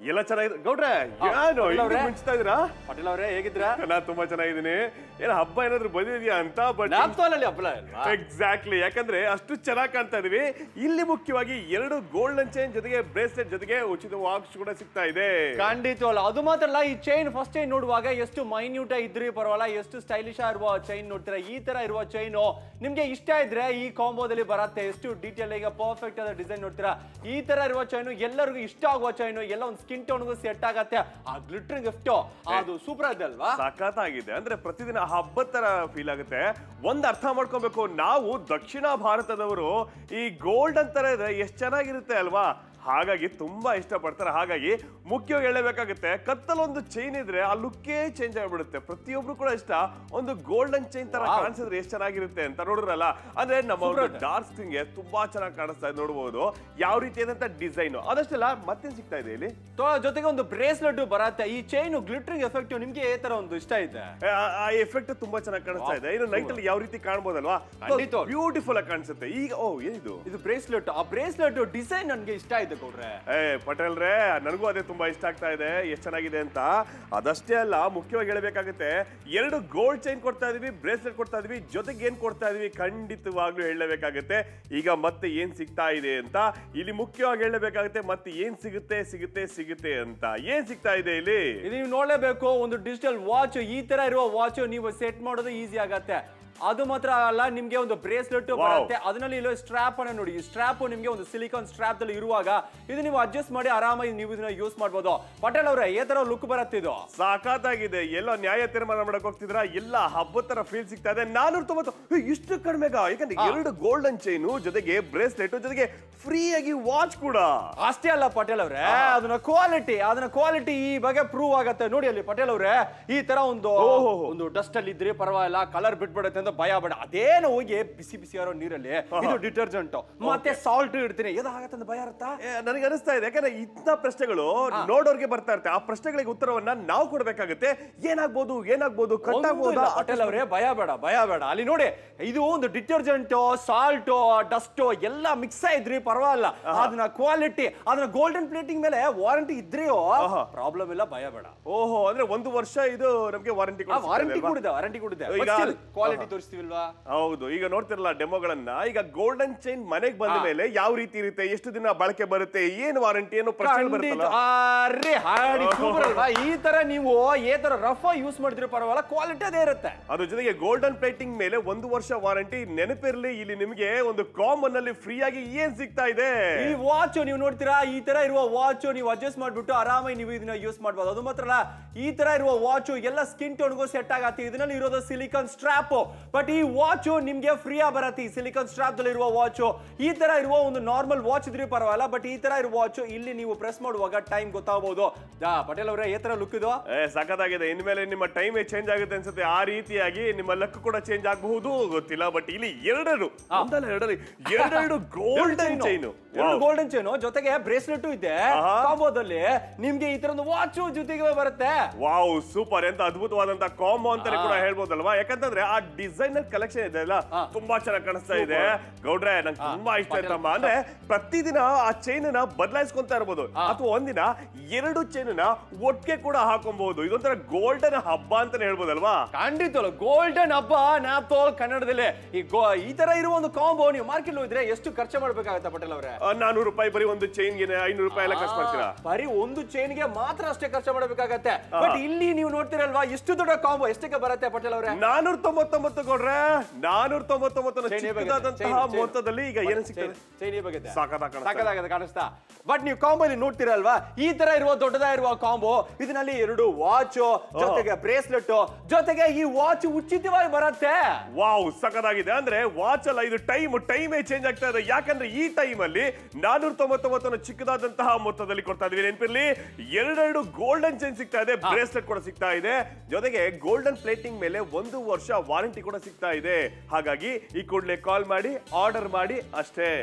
ಎಲ್ಲ ಚೆನ್ನಾಗಿದೆ ಗೌಡ್ರೆ ಏನು ಪಟೇಲ್ ಹಿಂಗೆ ಅವ್ರೆ? ಮಿಂಚ್ತಾ ಇದೀರಾ ಪಟೇಲ್ ಅವರೇ ಹೇಗಿದ್ರ ನಾನ್ ತುಂಬಾ ಚೆನ್ನಾಗಿದ್ದೀನಿ ಏನ್ ಹಬ್ಬ ಏನಾದ್ರು ಬಂದಿದ್ಯಾ ಅಂತ ಬಟ್ ನ್ಯಾಪ್ತಾಲಲ್ಲಿ ಹಬ್ಬಲ ಅಲ್ವಾ ಎಕ್ಸಾಕ್ಟ್ಲಿ ಯಾಕಂದ್ರೆ ಅಷ್ಟು ಚೆನ್ನಾಗಿ ಕಾಣ್ತಾ ಇದೀವಿ ಇಲ್ಲಿ ಮುಖ್ಯವಾಗಿ ಎರಡು ಗೋಲ್ಡನ್ ಚೈನ್ ಜೊತೆಗೆ ಬ್ರೇಸ್ಲೆಟ್ ಜೊತೆಗೆ ಉಚಿತ ವಾಚ್ ಕೂಡ ಸಿಗ್ತಾ ಇದೆ ಖಂಡಿತವಲ್ಲ ಅದು ಮಾತ್ರ ಅಲ್ಲ ಈ ಚೈನ್ ಫಸ್ಟ್ ಚೈನ್ ನೋಡುವಾಗ ಎಷ್ಟು ಮೈನ್ಯೂಟ್ ಇದ್ರಿ ಪರವಾಗಿಲ್ಲ ಎಷ್ಟು ಸ್ಟೈಲಿಶ್ ಇರುವ ಚೈನ್ ನೋಡ್ತೀರಾ ಈ ತರ ಇರುವ ಚೈನ್ ನಿಮ್ಗೆ ಇಷ್ಟ ಇದ್ರೆ ಈ ಕಾಂಬೋದಲ್ಲಿ ಬರತ್ತೆ ಎಷ್ಟು ಡೀಟೇಲ್ ಈಗ ಪರ್ಫೆಕ್ಟ್ ಆದ ಡಿಸೈನ್ ನೋಡ್ತೀರಾ ಈ ತರ ಇರುವ ಚೈನು ಎಲ್ಲರಿಗೂ ಇಷ್ಟ ಆಗುವ ಚೈನು ಎಲ್ಲ ಒಂದು ಸ್ಕಿನ್ ಟೋನ್ಗೂ ಸೆಟ್ ಆಗತ್ತೆ ಆ ಗ್ಲಿಟರ್ ಗಿಫ್ಟ್ ಅದು ಸೂಪರ್ ಇದೆ ಅಲ್ವಾ ಸಖತ್ತಾಗಿದೆ ಅಂದ್ರೆ ಪ್ರತಿದಿನ ಹಬ್ಬದ ತರ ಫೀಲ್ ಆಗುತ್ತೆ ಒಂದ್ ಅರ್ಥ ಮಾಡ್ಕೊಬೇಕು ನಾವು ದಕ್ಷಿಣ ಭಾರತದವರು ಈ ಗೋಲ್ಡ್ ಅಂತಾರೆ ಇದ್ರೆ ಎಷ್ಟು ಚೆನ್ನಾಗಿರುತ್ತೆ ಅಲ್ವಾ ಹಾಗಾಗಿ ತುಂಬಾ ಇಷ್ಟಪಡ್ತಾರೆ ಹಾಗಾಗಿ ಮುಖ್ಯವಾಗಿ ಹೇಳಬೇಕಾಗುತ್ತೆ ಕತ್ತಲೊಂದು ಚೈನ್ ಇದ್ರೆ ಆ ಲುಕ್ಕೇ ಚೇಂಜ್ ಆಗ್ಬಿಡುತ್ತೆ ಪ್ರತಿಯೊಬ್ರು ಕೂಡ ಇಷ್ಟ ಒಂದು ಗೋಲ್ಡನ್ ಚೈನ್ ತರ Wow. ಕಾಣಿಸಿದ್ರೆ ಎಷ್ಟು ಚೆನ್ನಾಗಿರುತ್ತೆ ಅಂತ ನೋಡಿದ್ರಲ್ಲ ಅಂದ್ರೆ ನಮ್ಮ Super ಇದೆ. ಡಾರ್ಕ್ ಸ್ಕಿನ್ ಗೆ ತುಂಬಾ ಚೆನ್ನಾಗಿ ಕಾಣಿಸ್ತಾ ಇದೆ ನೋಡಬಹುದು ಯಾವ ರೀತಿಯಾದಂತ ಡಿಸೈನ್ ಅದಷ್ಟೆಲ್ಲ ಮತ್ತೇನ್ ಸಿಗ್ತಾ ಇದೆ ಇಲ್ಲಿ ತೊ- ಜೊತೆಗೆ ಒಂದು ಬ್ರೇಸ್ಲೆಟ್ ಬರತ್ತೆ ಈ ಚೈನ್ ಗ್ಲಿಟರಿಂಗ್ ಎಫೆಕ್ಟ್ ನಿಮ್ಗೆ ಈ ತರ ಒಂದು ಇಷ್ಟ ಇದೆ ಆ- ಆ ಎಫೆಕ್ಟ್ ತುಂಬಾ ಚೆನ್ನಾಗಿ ಕಾಣಿಸ್ತಾ ಇದೆ ಇನ್ನು ನೈಟ್ ಅಲ್ಲಿ ಯಾವ ರೀತಿ ಕಾಣ್ಬೋದಲ್ವಾ ಖಂಡಿತ. ಬ್ಯೂಟಿಫುಲ್ ಆಗಿ ಕಾಣಿಸುತ್ತೆ ಈಗ ಓ ಏನಿದು ಇದು ಬ್ರೇಸ್ಲೆಟ್ ಆ ಬ್ರೇಸ್ಲೆಟ್ ಡಿಸೈನ್ ನನ್ಗೆ ಇಷ್ಟ ಆಯ್ತು ಕೊಡ್ರೆ ಏ ಪಟೇಲ್ರೇ ನನಗೂ ಅದೇ ತುಂಬಾ ಇಷ್ಟ ಆಗ್ತಾ ಇದೆ ಎಷ್ಟು ಚೆನ್ನಾಗಿದೆ ಅಂತ ಅದಷ್ಟೇ ಅಲ್ಲ ಮುಖ್ಯವಾಗಿ ಹೇಳಬೇಕಾಗುತ್ತೆ ಎರಡು ಗೋಲ್ಡ್ ಚೈನ್ ಕೊಡ್ತಾ ಇದೀವಿ ಬ್ರೇಸ್ಲೆಟ್ ಕೊಡ್ತಾ ಇದೀವಿ ಜೊತೆಗೆ ಏನ್ ಕೊಡ್ತಾ ಇದೀವಿ ಖಂಡಿತವಾಗ್ಲೂ ಹೇಳಬೇಕಾಗುತ್ತೆ ಈಗ ಮತ್ತೆ ಏನ್ ಸಿಗ್ತಾ ಇದೆ ಅಂತ ಇಲ್ಲಿ ಮುಖ್ಯವಾಗಿ ಹೇಳಬೇಕಾಗುತ್ತೆ ಮತ್ತೆ ಏನ್ ಸಿಗುತ್ತೆ ಸಿಗುತ್ತೆ ಸಿಗುತ್ತೆ ಅಂತ ಏನ್ ಸಿಗ್ತಾ ಇದೆ ಇಲ್ಲಿ ಇದು ನೀವು ನೋಡಲೇಬೇಕು ಒಂದು ಡಿಜಿಟಲ್ ವಾಚ್ ಈ ತರ ಇರುವ ವಾಚ್ ನೀವು ಸೆಟ್ ಮಾಡೋದು ಈಸಿ ಆಗತ್ತೆ ಅದು ಮಾತ್ರ ಅಲ್ಲ ನಿಮ್ಗೆ ಒಂದು ಬ್ರೇಸ್ಲೆಟ್ ಬರುತ್ತೆ ಅದರಲ್ಲಿ ಇರೋ ಸ್ಟ್ರಾಪ್ ಅನ್ನ ನೋಡಿ ಈ ಸ್ಟ್ರಾಪ್ ನಿಮ್ಗೆ ಒಂದು ಸಿಲಿಕಾನ್ ಸ್ಟ್ರಾಪ್ ದಲ್ಲಿ ಇರುವಾಗ ಇದು ನೀವು ಅಡ್ಜಸ್ಟ್ ಮಾಡಿ ಆರಾಮಾಗಿ ನೀವು ಇದನ್ನ ಯೂಸ್ ಮಾಡ್ಬೋದು ಪಟೇಲ್ ಅವ್ರೆ ಏ ತರ ಲುಕ್ ಬರುತ್ತೆ ಇದು ಸಾಕಾತಾಗಿದೆ ಎಲ್ಲೋ ನ್ಯಾಯ ತೀರ್ಮಾನ ಮಾಡಕ್ ಹೋಗ್ತಿದ್ರ ಎಲ್ಲ ಹಬ್ಬದ ತರ ಫೀಲ್ ಸಿಗ್ತಾ ಇದೆ ನಾನೂರ ತೊಂಬತ್ತು ಏ, ಇಷ್ಟು ಕಡಿಮೆಗ ಯಾಕಂದ್ರೆ ಎರಡು ಗೋಲ್ಡನ್ ಚೈನು ಜೊತೆಗೆ ಬ್ರೇಸ್ಲೆಟ್ ಜೊತೆಗೆ ಫ್ರೀ ಆಗಿ ವಾಚ್ ಕೂಡ ಅಷ್ಟೇ ಅಲ್ಲ ಪಟೇಲ್ ಅವ್ರೆ ಅದನ್ನ ಕ್ವಾಲಿಟಿ ಅದನ್ನ ಕ್ವಾಲಿಟಿ ಈ ಬಗ್ಗೆ ಪ್ರೂವ್ ಆಗತ್ತೆ ನೋಡಿ ಅಲ್ಲಿ ಪಟೇಲ್ ಅವ್ರೆ ಈ ತರ ಒಂದು ಓಹೋ. ಒಂದು ಡಸ್ಟ್ ಅಲ್ಲಿ ಇದ್ರೆ ಪರವಾಗಿಲ್ಲ ಕಲರ್ ಬಿಟ್ಬಿಡುತ್ತೆ ಅಂತ ಭಯ ಬೇಡ ಅದೇನು ಹೋಗಿ ಬಿಸಿ ಬಿಸಿ ಇರೋ ನೀರಲ್ಲಿ ಇದು ಡಿಟರ್ಜೆಂಟ್ ಮತ್ತೆ ಸಾಲ್ಟ್ ಇಡ್ತೀನಿ ಏನಾಗತ್ತೆ ಅಂತ ಭಯ ಇರುತ್ತಾ ಏ, ನನಗೆ ಅನಿಸ್ತಾ ಇದೆ ಯಾಕಂದ್ರೆ ಇಂಥ ಪ್ರಶ್ನೆಗಳು ನೋಡೋರ್ಗೆ ಬರ್ತಾ ಇರುತ್ತೆ ಆ ಪ್ರಶ್ನೆಗಳಿಗೆ ಉತ್ತರವನ್ನ ನಾವು ಕೊಡ್ಬೇಕಾಗುತ್ತೆ ಏನಾಗ್ಬೋದು ಏನಾಗ್ಬೋದು ಒಂದು ಕಟ್ಟಾಗ್ಬೋದಾ ಇಲ್ಲ, ಪಟೇಲ್ ಅವರೇ ಭಯ ಬೇಡ ಭಯ ಬೇಡ ಅಲ್ಲಿ ನೋಡಿ ಇದು ಒಂದು ಡಿಟರ್ಜೆಂಟ್ ಸಾಲ್ಟ್ ಡಸ್ಟ್ ಎಲ್ಲ ಮಿಕ್ಸ್ ಇದ್ರಿ ಪರವಾಗಿಲ್ಲ ಅದನ್ನ ಕ್ವಾಲಿಟಿ ಅದನ್ನ ಗೋಲ್ಡನ್ ಪ್ಲೇಟಿಂಗ್ ಮೇಲೆ ವಾರಂಟಿ ಇದ್ರಿಯೋ ಪ್ರಾಬ್ಲಮ್ ಇಲ್ಲ ಭಯ ಬೇಡ ಓಹೋ ಅಂದ್ರೆ ಒಂದು ವರ್ಷ ಇದು ನಮ್ಗೆ ವಾರಂಟಿ ವಾರಂಟಿ ಕೂಡಿದೆ ವಾರಂಟಿ ಕೂಡಿದೆ ಈಗ- ಕ್ವಾಲಿಟಿ ತೋರಿಸ್ತೀವಿಲ್ವಾ ಹೌದು ಈಗ ನೋಡ್ತಿರಲ್ಲ ಡೆಮೋಗಳನ್ನ ಈಗ ಗೋಲ್ಡನ್ ಚೈನ್ ಮನೆಗೆ ಬಂದ ಮೇಲೆ ಯಾವ ರೀತಿ ಇರುತ್ತೆ ಎಷ್ಟು ದಿನ ಬಳಕೆ ಬರುತ್ತೆ ಏನು ವಾರಂಟಿ ಏನು ಪ್ರಶ್ನೆ ಖಂಡಿತ ಬರುತ್ತಲ್ಲ ಅರೆ ಹಾಡಿ ಸೂಪರ್ ಅಲ್ವಾ ಈ ತರ ನೀವು ಏ ತರ ರಫ್ ಯೂಸ್ ಮಾಡಿದ್ರೆ ಪರವಾಗಿಲ್ಲ ಕ್ವಾಲಿಟಿ ಅದೇ ಇರುತ್ತೆ ಅದ್ರ ಜೊತೆಗೆ ಗೋಲ್ಡನ್ ಪ್ಲೇಟಿಂಗ್ ಮೇಲೆ ಒಂದು ವರ್ಷ ವಾರಂಟಿ ನೆನಪಿರ್ಲಿ ಇಲ್ಲಿ ನಿಮಗೆ ಒಂದು ಕಾಮನ್ ಅಲ್ಲಿ ಫ್ರೀ ಆಗಿ ಏನ್ ಸಿಗ್ತಾ ಇದೆ ಈ ವಾಚ್ ನೀವು ನೋಡ್ತೀರಾ ಈ ತರ ಇರುವ ವಾಚ್ ನೀವು ಅಡ್ಜಸ್ಟ್ ಮಾಡ್ಬಿಟ್ಟು ಆರಾಮಾಗಿ ನೀವು ಇದನ್ನ ಯೂಸ್ ಮಾಡ್ಬೋದು ಅದು ಮಾತ್ರ ಅಲ್ಲ ಈ ತರ ಇರುವ ವಾಚ್ ಎಲ್ಲ ಸ್ಕಿನ್ ಟೋನ್ಗೂ ಸೆಟ್ ಆಗತ್ತೆ ಇದರಲ್ಲಿ ಇರೋದು ಸಿಲಿಕಾನ್ ಸ್ಟ್ರಾಪ್ ಬಟ್ ಈ ವಾಚ್ ನಿಮ್ಗೆ ಫ್ರೀ ಆ ಬರತ್ತೆ ಈ ಸಿಲಿಕಾನ್ ಸ್ಟ್ರಾಪ್ ದಲ್ಲಿ ಇರುವ ವಾಚ್ ಈ ತರ ಇರುವ ಒಂದು ನಾರ್ಮಲ್ ವಾಚ್ ಇದ್ರೆ ಪರವಾಗಿಲ್ಲ ಬಟ್ ಈ ತರ ಇರುವ ವಾಚ್ ಇಲ್ಲಿ ನೀವು ಪ್ರೆಸ್ ಮಾಡುವಾಗ ಟೈಮ್ ಗೊತ್ತಾಗಬಹುದು ದಾ ಪಟೇಲ್ ಅವರೇ ಈ ತರ ಲುಕ್ ಇದು ಏ ಸಖತ್ತಾಗಿದೆ ಇನ್ಮೇಲೆ ನಿಮ್ಮ ಟೈಮ್ ಚೇಂಜ್ ಆಗುತ್ತೆ ಅನ್ಸುತ್ತೆ ಆ ರೀತಿಯಾಗಿ ನಿಮ್ಮ ಲಕ್ ಕೂಡ ಚೇಂಜ್ ಆಗಬಹುದು ಗೊತ್ತಿಲ್ಲ ಬಟ್ ಇಲ್ಲಿ ಎರಡೆರಡು ಒಂದಲ್ಲ ಎರಡಲ್ಲಿ ಎರಡೆರಡು ಗೋಲ್ಡನ್ ಚೈನು ಗೋಲ್ಡನ್ ಚೈನ್ ಜೊತೆಗೆ ಬ್ರೇಸ್ಲೆಟ್ ಇದೆ ಆಹಾ. ಕಾಂಬೋದಲ್ಲಿ ನಿಮ್ಗೆ ಈ ತರ ಒಂದು ವಾಚ್ ಜೊತೆಗೆ ಬರುತ್ತೆ ವಾವ್ ಸೂಪರ್ ಎಂತ ಅದ್ಭುತವಾದಂತ ಕಾಂಬೋ ಅಂತಾನೆ ಕೂಡ ಹೇಳ್ಬೋದಲ್ವಾ ಯಾಕಂತಂದ್ರೆ ಆ ಡಿಸೈನರ್ ಕಲೆಕ್ಷನ್ ಇದೆ ಅಲ್ಲ ಹಾ. ತುಂಬಾ ಚೆನ್ನಾಗಿ ಕಾಣಿಸ್ತಾ ಇದೆ ಗೌಡ್ರೆ ನಂಗೆ ತುಂಬಾ ಇಷ್ಟ ಪಟೇಲ್. ಆಯ್ತಮ್ಮ ಅಂದ್ರೆ ಪ್ರತಿದಿನ ಆ ಚೈನ್ ನ ಬದಲಾಯಿಸ್ಕೊಂತ ಇರ್ಬೋದು ಅಥವಾ ಒಂದಿನ ಎರಡು ಚೈನ್ ನ ಒಟ್ಟಿಗೆ ಕೂಡ ಹಾಕೊಬಹುದು ಇದೊಂಥರ ಗೋಲ್ಡನ್ ಹಬ್ಬ ಅಂತಾನೆ ಹೇಳ್ಬೋದಲ್ವಾ ಖಂಡಿತ ಗೋಲ್ಡನ್ ಹಬ್ಬ ನ್ಯಾಪ್ತೋಲ್ ಕನ್ನಡದಲ್ಲಿ ಈ ಗೋ ಈ ತರ ಇರುವ ಒಂದು ಕಾಂಬೋ ನೀವು ಮಾರ್ಕೆಟ್ ಹೋದ್ರೆ ಎಷ್ಟು ಖರ್ಚು ಮಾಡ್ಬೇಕಾಗತ್ತೆ ಪಟೇಲ್ ಅವರೇ ನಾನೂರು ರೂಪಾಯಿ ಬರೀ ಒಂದು ಚೈನ್ಗೆ ಐನೂರು ರೂಪಾಯಿ ಎಲ್ಲ ಖರ್ಚು ಮಾಡ್ತೀರಾ ಬರೀ ಒಂದು ಚೈನ್ ಗೆ ಮಾತ್ರ ಅಷ್ಟೇ ಖರ್ಚು ಮಾಡಬೇಕಾಗತ್ತೆ ಬಟ್ ಇಲ್ಲಿ ನೀವು ನೋಡ್ತಿರಲ್ವಾ ಎಷ್ಟು ದೊಡ್ಡ ಕಾಂಬೋ ಎಷ್ಟಕ್ಕೆ ಬರುತ್ತೆ ಪಟೇಲ್ ಅವರೇ ನಾನೂರ ತೊಂಬತ್ತೊಂಬತ್ತು ಕೊಡ್ರೆ ನಾನೂರ ತೊಂಬತ್ತೊಂಬತ್ತು ಚೈನ್ ಹೇಗೆ ಚಿಕ್ಕದಾದಂತಹ ಚೈನ್- ಚೈನ್- ಮೊತ್ತದಲ್ಲಿ ಈಗ ಏನು ಸಿಗ್ತದೆ ಚೈನ್ ಈ ಬಗ್ಗೆ ಸಾಕಾದಾಗ ಕಾಣಿಸ್ತಾ ಇದೆ. ಸಾಕಾಗದ ಕಾಣಿಸ್ತಾ ಬಟ್ ನೀವು ಕಾಂಬೋ ಇಲ್ಲಿ ನೋಡ್ತಿರಲ್ವಾ ಈ ತರ ಇರುವ ದೊಡ್ಡದ ಇರುವ ಕಾಂಬೋ ಇದರಲ್ಲಿ ಎರಡು ವಾಚ್ ಜೊತೆಗೆ ಬ್ರೇಸ್ಲೆಟ್ ಜೊತೆಗೆ ಈ ವಾಚ್ ಉಚಿತವಾಗಿ ಬರುತ್ತೆ ವಾವ್ ಸಖತ್ತಾಗಿದೆ ಅಂದ್ರೆ ವಾಚ್ ಅಲ್ಲ ಇದು ಟೈಮ್ ಟೈಮೇ ಚೇಂಜ್ ಆಗ್ತಾ ಇದೆ ಯಾಕಂದ್ರೆ ಈ ಟೈಮ್ ಅಲ್ಲಿ ನಾನೂರ ತೊಂಬತ್ತೊಂಬತ್ತನ್ನು ಚಿಕ್ಕದಾದಂತಹ ಮೊತ್ತದಲ್ಲಿ ಕೊಡ್ತಾ ಇದೀವಿ ನೆನಪಿರ್ಲಿ ಎರಡೆರಡು ಗೋಲ್ಡನ್ ಚೈನ್ ಸಿಗ್ತಾ ಇದೆ ಬ್ರೇಸ್ಲೆಟ್ ಕೂಡ ಸಿಗ್ತಾ ಇದೆ ಜೊತೆಗೆ ಗೋಲ್ಡನ್ ಪ್ಲೇಟಿಂಗ್ ಮೇಲೆ ಒಂದು ವರ್ಷ ವಾರಂಟಿ ಕೂಡ ಸಿಗ್ತಾ ಇದೆ ಹಾಗಾಗಿ ಈ ಕೂಡಲೇ ಕಾಲ್ ಮಾಡಿ ಆರ್ಡರ್ ಮಾಡಿ ಅಷ್ಟೇ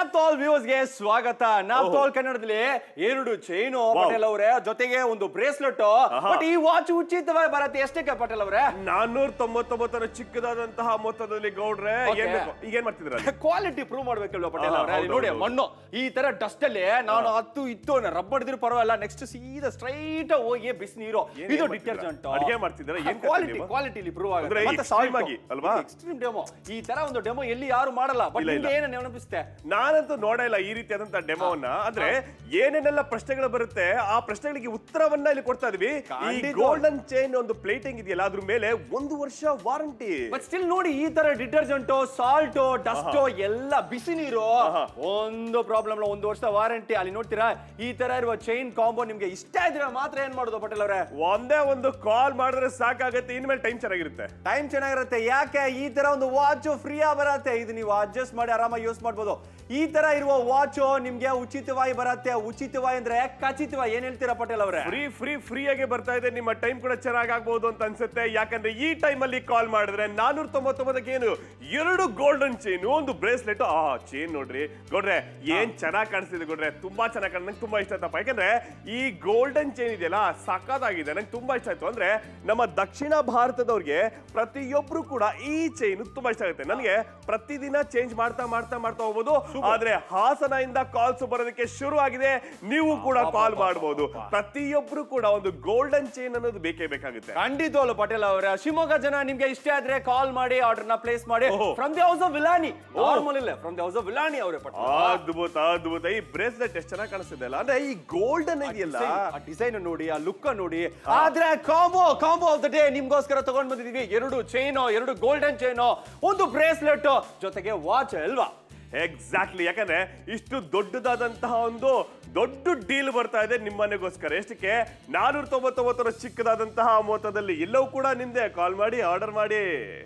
ನಾಪ್ತೋಲ್ ವ್ಯೂಸ್ಗೆ ಸ್ವಾಗತ ನಾಪ್ತೋಲ್ ಕನ್ನಡದಲ್ಲಿ ಎರಡು ಚೈನು ಪಟೇಲ್ ಅವರೇ ಜೊತೆಗೆ ಒಂದು ಬ್ರೇಸ್ಲೆಟ್ ಬಟ್ ಈ ವಾಚ್ ಉಚಿತವಾಗಿ ಬರತ್ತೆ ಎಷ್ಟಕ್ಕೆ ಪಟೇಲ್ ಅವರೇ ನಾನ್ನೂರ ತೊಂಬತ್ತೊಂಬತ್ತರ ಚಿಕ್ಕದಾದಂತಹ ಮೊತ್ತದಲ್ಲಿ ಗೌಡ್ರೆ Okay. ಏನ್ ಬೇಕು ಈಗ ಏನ್ ಮಾಡ್ತಿದ್ರ ಕ್ವಾಲಿಟಿ ಪ್ರೂವ್ ಮಾಡ್ಬೇಕಲ್ವಾ ಪಟೇಲ್ ಹಾ, ಅವರೇ ಅಲ್ಲಿ ಹೌದು, ನೋಡಿ ಹೌದು. ಮಣ್ಣು ಈ ತರ ಡಸ್ಟ್ ಅಲ್ಲಿ ನಾನು ಹತ್ತು ಇತ್ತು ರಬ್ ಹೊಡೆದಿರೋ ಪರವಾಗಿಲ್ಲ ನೆಕ್ಸ್ಟ್ ಸೀದಾ ಸ್ಟ್ರೈಟ್ ಹೋಗಿ ಬಿಸಿ ನೀರು ಏನ್ ಇದು ಮಾಡ್ತಿದ್ದೀರಾ? ಡಿಟರ್ಜೆಂಟ್ ಅಡ್ಗೆ ಮಾಡ್ತಿದ್ದೀರಾ? ಏನ್ ಕಥೆ ಕ್ವಾಲಿಟಿ ನೀವು? ಕ್ವಾಲಿಟಿ ಪ್ರೂವ್ ಅಂದ್ರೆ ಆಗುತ್ತೆ ಮತ್ತೆ extreme ಆಗಿ, ಅಲ್ವಾ? ಎಕ್ಸ್ಟ್ರೀಮ್ ಡೆಮೋ ಈ ತರ ಒಂದು ಡೆಮೋ ಎಲ್ಲಿ ಯಾರು ಮಾಡಲ್ಲ ಬಟ್ ಇಲ್ಲ, ಇಲ್ಲ. ನಿಮ್ಗೆ ಏನು ನೆನಪಿಸುತ್ತೆ ನಾನಂತೂ ನೋಡೇ ಇಲ್ಲ ಈ ರೀತಿಯಾದಂತಹ ಡೆಮೋವನ್ನ ಅಂದ್ರೆ ಏನೇನೆಲ್ಲ ಪ್ರಶ್ನೆಗಳು ಬರುತ್ತೆ ಆ ಪ್ರಶ್ನೆಗಳಿಗೆ ಉತ್ತರವನ್ನ ಇಲ್ಲಿ ಕೊಡ್ತಾ ಇದೀವಿ ಈ ಖಂಡಿತ. ಗೋಲ್ಡನ್ ಚೈನ್ ಒಂದು ಪ್ಲೇಟಿಂಗ್ ಇದೆಯಲ್ಲ ಅದ್ರ ಮೇಲೆ ಒಂದು ವರ್ಷ ವಾರಂಟಿ ಬಟ್ ಸ್ಟಿಲ್ ನೋಡಿ ಈ ತರ ಡಿಟರ್ಜೆಂಟ್ ಸಾಲ್ಟ್ ಡಸ್ಟ್ ಎಲ್ಲ ಬಿಸಿ ನೀರು ಆಹಾ. ಒಂದು ಪ್ರಾಬ್ಲಮ್ ಇಲ್ಲ ಒಂದು ವರ್ಷ ವಾರಂಟಿ ಅಲ್ಲಿ ನೋಡ್ತೀರಾ ಈ ತರ ಇರುವ ಚೈನ್ ಕಾಂಬೋ ನಿಮ್ಗೆ ಇಷ್ಟ ಇದ್ರೆ ಮಾತ್ರ ಏನ್ ಮಾಡೋದು ಪಟೇಲ್ ಅವರೇ ಒಂದೇ ಒಂದು ಕಾಲ್ ಮಾಡಿದ್ರೆ ಸಾಕಾಗತ್ತೆ ಇನ್ಮೇಲೆ ಟೈಮ್ ಚೆನ್ನಾಗಿರುತ್ತೆ ಟೈಮ್ ಚೆನ್ನಾಗಿರುತ್ತೆ ಯಾಕೆ ಈ ತರ ಒಂದು ವಾಚ್ ಫ್ರೀ ಬರತ್ತೆ ಇದು ನೀವು ಅಡ್ಜಸ್ಟ್ ಮಾಡಿ ಆರಾಮಾಗಿ ಯೂಸ್ ಮಾಡ್ಬೋದು ಈ ತರ ಇರುವ ವಾಚ್ ನಿಮ್ಗೆ ಉಚಿತವಾಗಿ ಬರತ್ತೆ ಉಚಿತವಾಗಿ ಅಂದ್ರೆ ಖಚಿತವಾಗಿ ಏನ್ ಹೇಳ್ತೀರಾ ಪಟೇಲ್ ಅವರೇ ಫ್ರೀ ಫ್ರೀ ಫ್ರೀ ಆಗಿ ಬರ್ತಾ ಇದೆ ನಿಮ್ಮ ಟೈಮ್ ಕೂಡ ಚೆನ್ನಾಗ್ ಆಗ್ಬಹುದು ಅಂತ ಅನ್ಸುತ್ತೆ ಯಾಕಂದ್ರೆ ಈ ಟೈಮ್ ಅಲ್ಲಿ ಕಾಲ್ ಮಾಡಿದ್ರೆ ನಾನೂರ ತೊಂಬತ್ತೊಂಬತ್ತಕ್ಕೆ ಏನು ಎರಡು ಗೋಲ್ಡನ್ ಚೈನ್ ಒಂದು ಬ್ರೇಸ್ಲೆಟ್ ಆ ಚೈನ್ ನೋಡ್ರಿ ನೋಡ್ರೆ ಏನ್ ಚೆನ್ನಾಗ್ ಕಾಣಿಸ್ತಿದೆ ನೋಡ್ರೆ ತುಂಬಾ ಚೆನ್ನಾಗಿ ಕಾಣ ನಂಗೆ ತುಂಬಾ ಇಷ್ಟ ಆಯ್ತಪ್ಪ ಯಾಕಂದ್ರೆ ಈ ಗೋಲ್ಡನ್ ಚೈನ್ ಇದೆಯಲ್ಲ ಸಖತ್ತಾಗಿದೆ ನಂಗೆ ತುಂಬಾ ಇಷ್ಟ ಆಯ್ತು ಅಂದ್ರೆ ನಮ್ಮ ದಕ್ಷಿಣ ಭಾರತದವ್ರಿಗೆ ಪ್ರತಿಯೊಬ್ರು ಕೂಡ ಈ ಚೈನ್ ತುಂಬಾ ಇಷ್ಟ ಆಗುತ್ತೆ ನನಗೆ ಪ್ರತಿದಿನ ಚೇಂಜ್ ಮಾಡ್ತಾ ಮಾಡ್ತಾ ಮಾಡ್ತಾ ಹೋಗ್ಬೋದು ಆದ್ರೆ ಹಾಸನದಿಂದ ಕಾಲ್ಸ್ ಬರೋದಕ್ಕೆ ಶುರು ಆಗಿದೆ ನೀವು ಕೂಡ ಕಾಲ್ ಮಾಡಬಹುದು ಪ್ರತಿಯೊಬ್ರು ಕೂಡ ಒಂದು ಗೋಲ್ಡನ್ ಚೈನ್ ಅನ್ನೋದು ಬೇಕೇ ಬೇಕಾಗುತ್ತೆ ಖಂಡಿತವಾಗ್ಲು ಪಟೇಲ್ ಅವರೇ ಶಿವಮೊಗ್ಗ ಜನ ನಿಮ್ಗೆ ಇಷ್ಟ ಆದ್ರೆ ಕಾಲ್ ಮಾಡಿ ಆರ್ಡರ್ ನ ಪ್ಲೇಸ್ ಮಾಡಿ ಓಹೋ. ಫ್ರಮ್ ದಿ ಹೌಸ್ ಆಫ್ ವಿಲಾನಿ ನಾರ್ಮಲ್ ಇಲ್ಲ ಫ್ರಮ್ ದಿ ಹೌಸ್ ಆಫ್ ವಿಲಾನಿ ಅವರೇ ಪಟೇಲ್ ಅದ್ಭುತ ಅದ್ಭುತ ಈ ಬ್ರೇಸ್ಲೆಟ್ ಎಷ್ಟು ಚೆನ್ನಾಗಿ ಕಾಣಿಸ್ತಿದೆ ಅಲ್ಲ ಅಂದ್ರೆ ಈ ಗೋಲ್ಡನ್ ಇದೆಯಲ್ಲ ಆ ಡಿಸೈನ್ ನೋಡಿ ಆ ಲುಕ್ ನೋಡಿ ಆದ್ರೆ combo combo of the day ನಿಮ್ಗೋಸ್ಕರ ತಗೊಂಡ್ ಬಂದಿದೀವಿ ಎರಡು ಚೈನ್ ಎರಡು ಗೋಲ್ಡನ್ ಚೈನ್ ಒಂದು ಬ್ರೇಸ್ಲೆಟ್ ಜೊತೆಗೆ ವಾಚ್ ಅಲ್ವಾ ಎಕ್ಸಾಕ್ಟ್ಲಿ ಯಾಕಂದ್ರೆ ಇಷ್ಟು ದೊಡ್ಡದಾದಂತಹ ಒಂದು ದೊಡ್ಡ ಡೀಲ್ ಬರ್ತಾ ಇದೆ ನಿಮ್ಮನೆಗೋಸ್ಕರ ಎಷ್ಟಕ್ಕೆ ನಾನೂರ ತೊಂಬತ್ತೊಂಬತ್ತರ ಚಿಕ್ಕದಾದಂತಹ ಮೊತ್ತದಲ್ಲಿ ಎಲ್ಲವೂ ಕೂಡ ನಿಮ್ದೆ ಕಾಲ್ ಮಾಡಿ ಆರ್ಡರ್ ಮಾಡಿ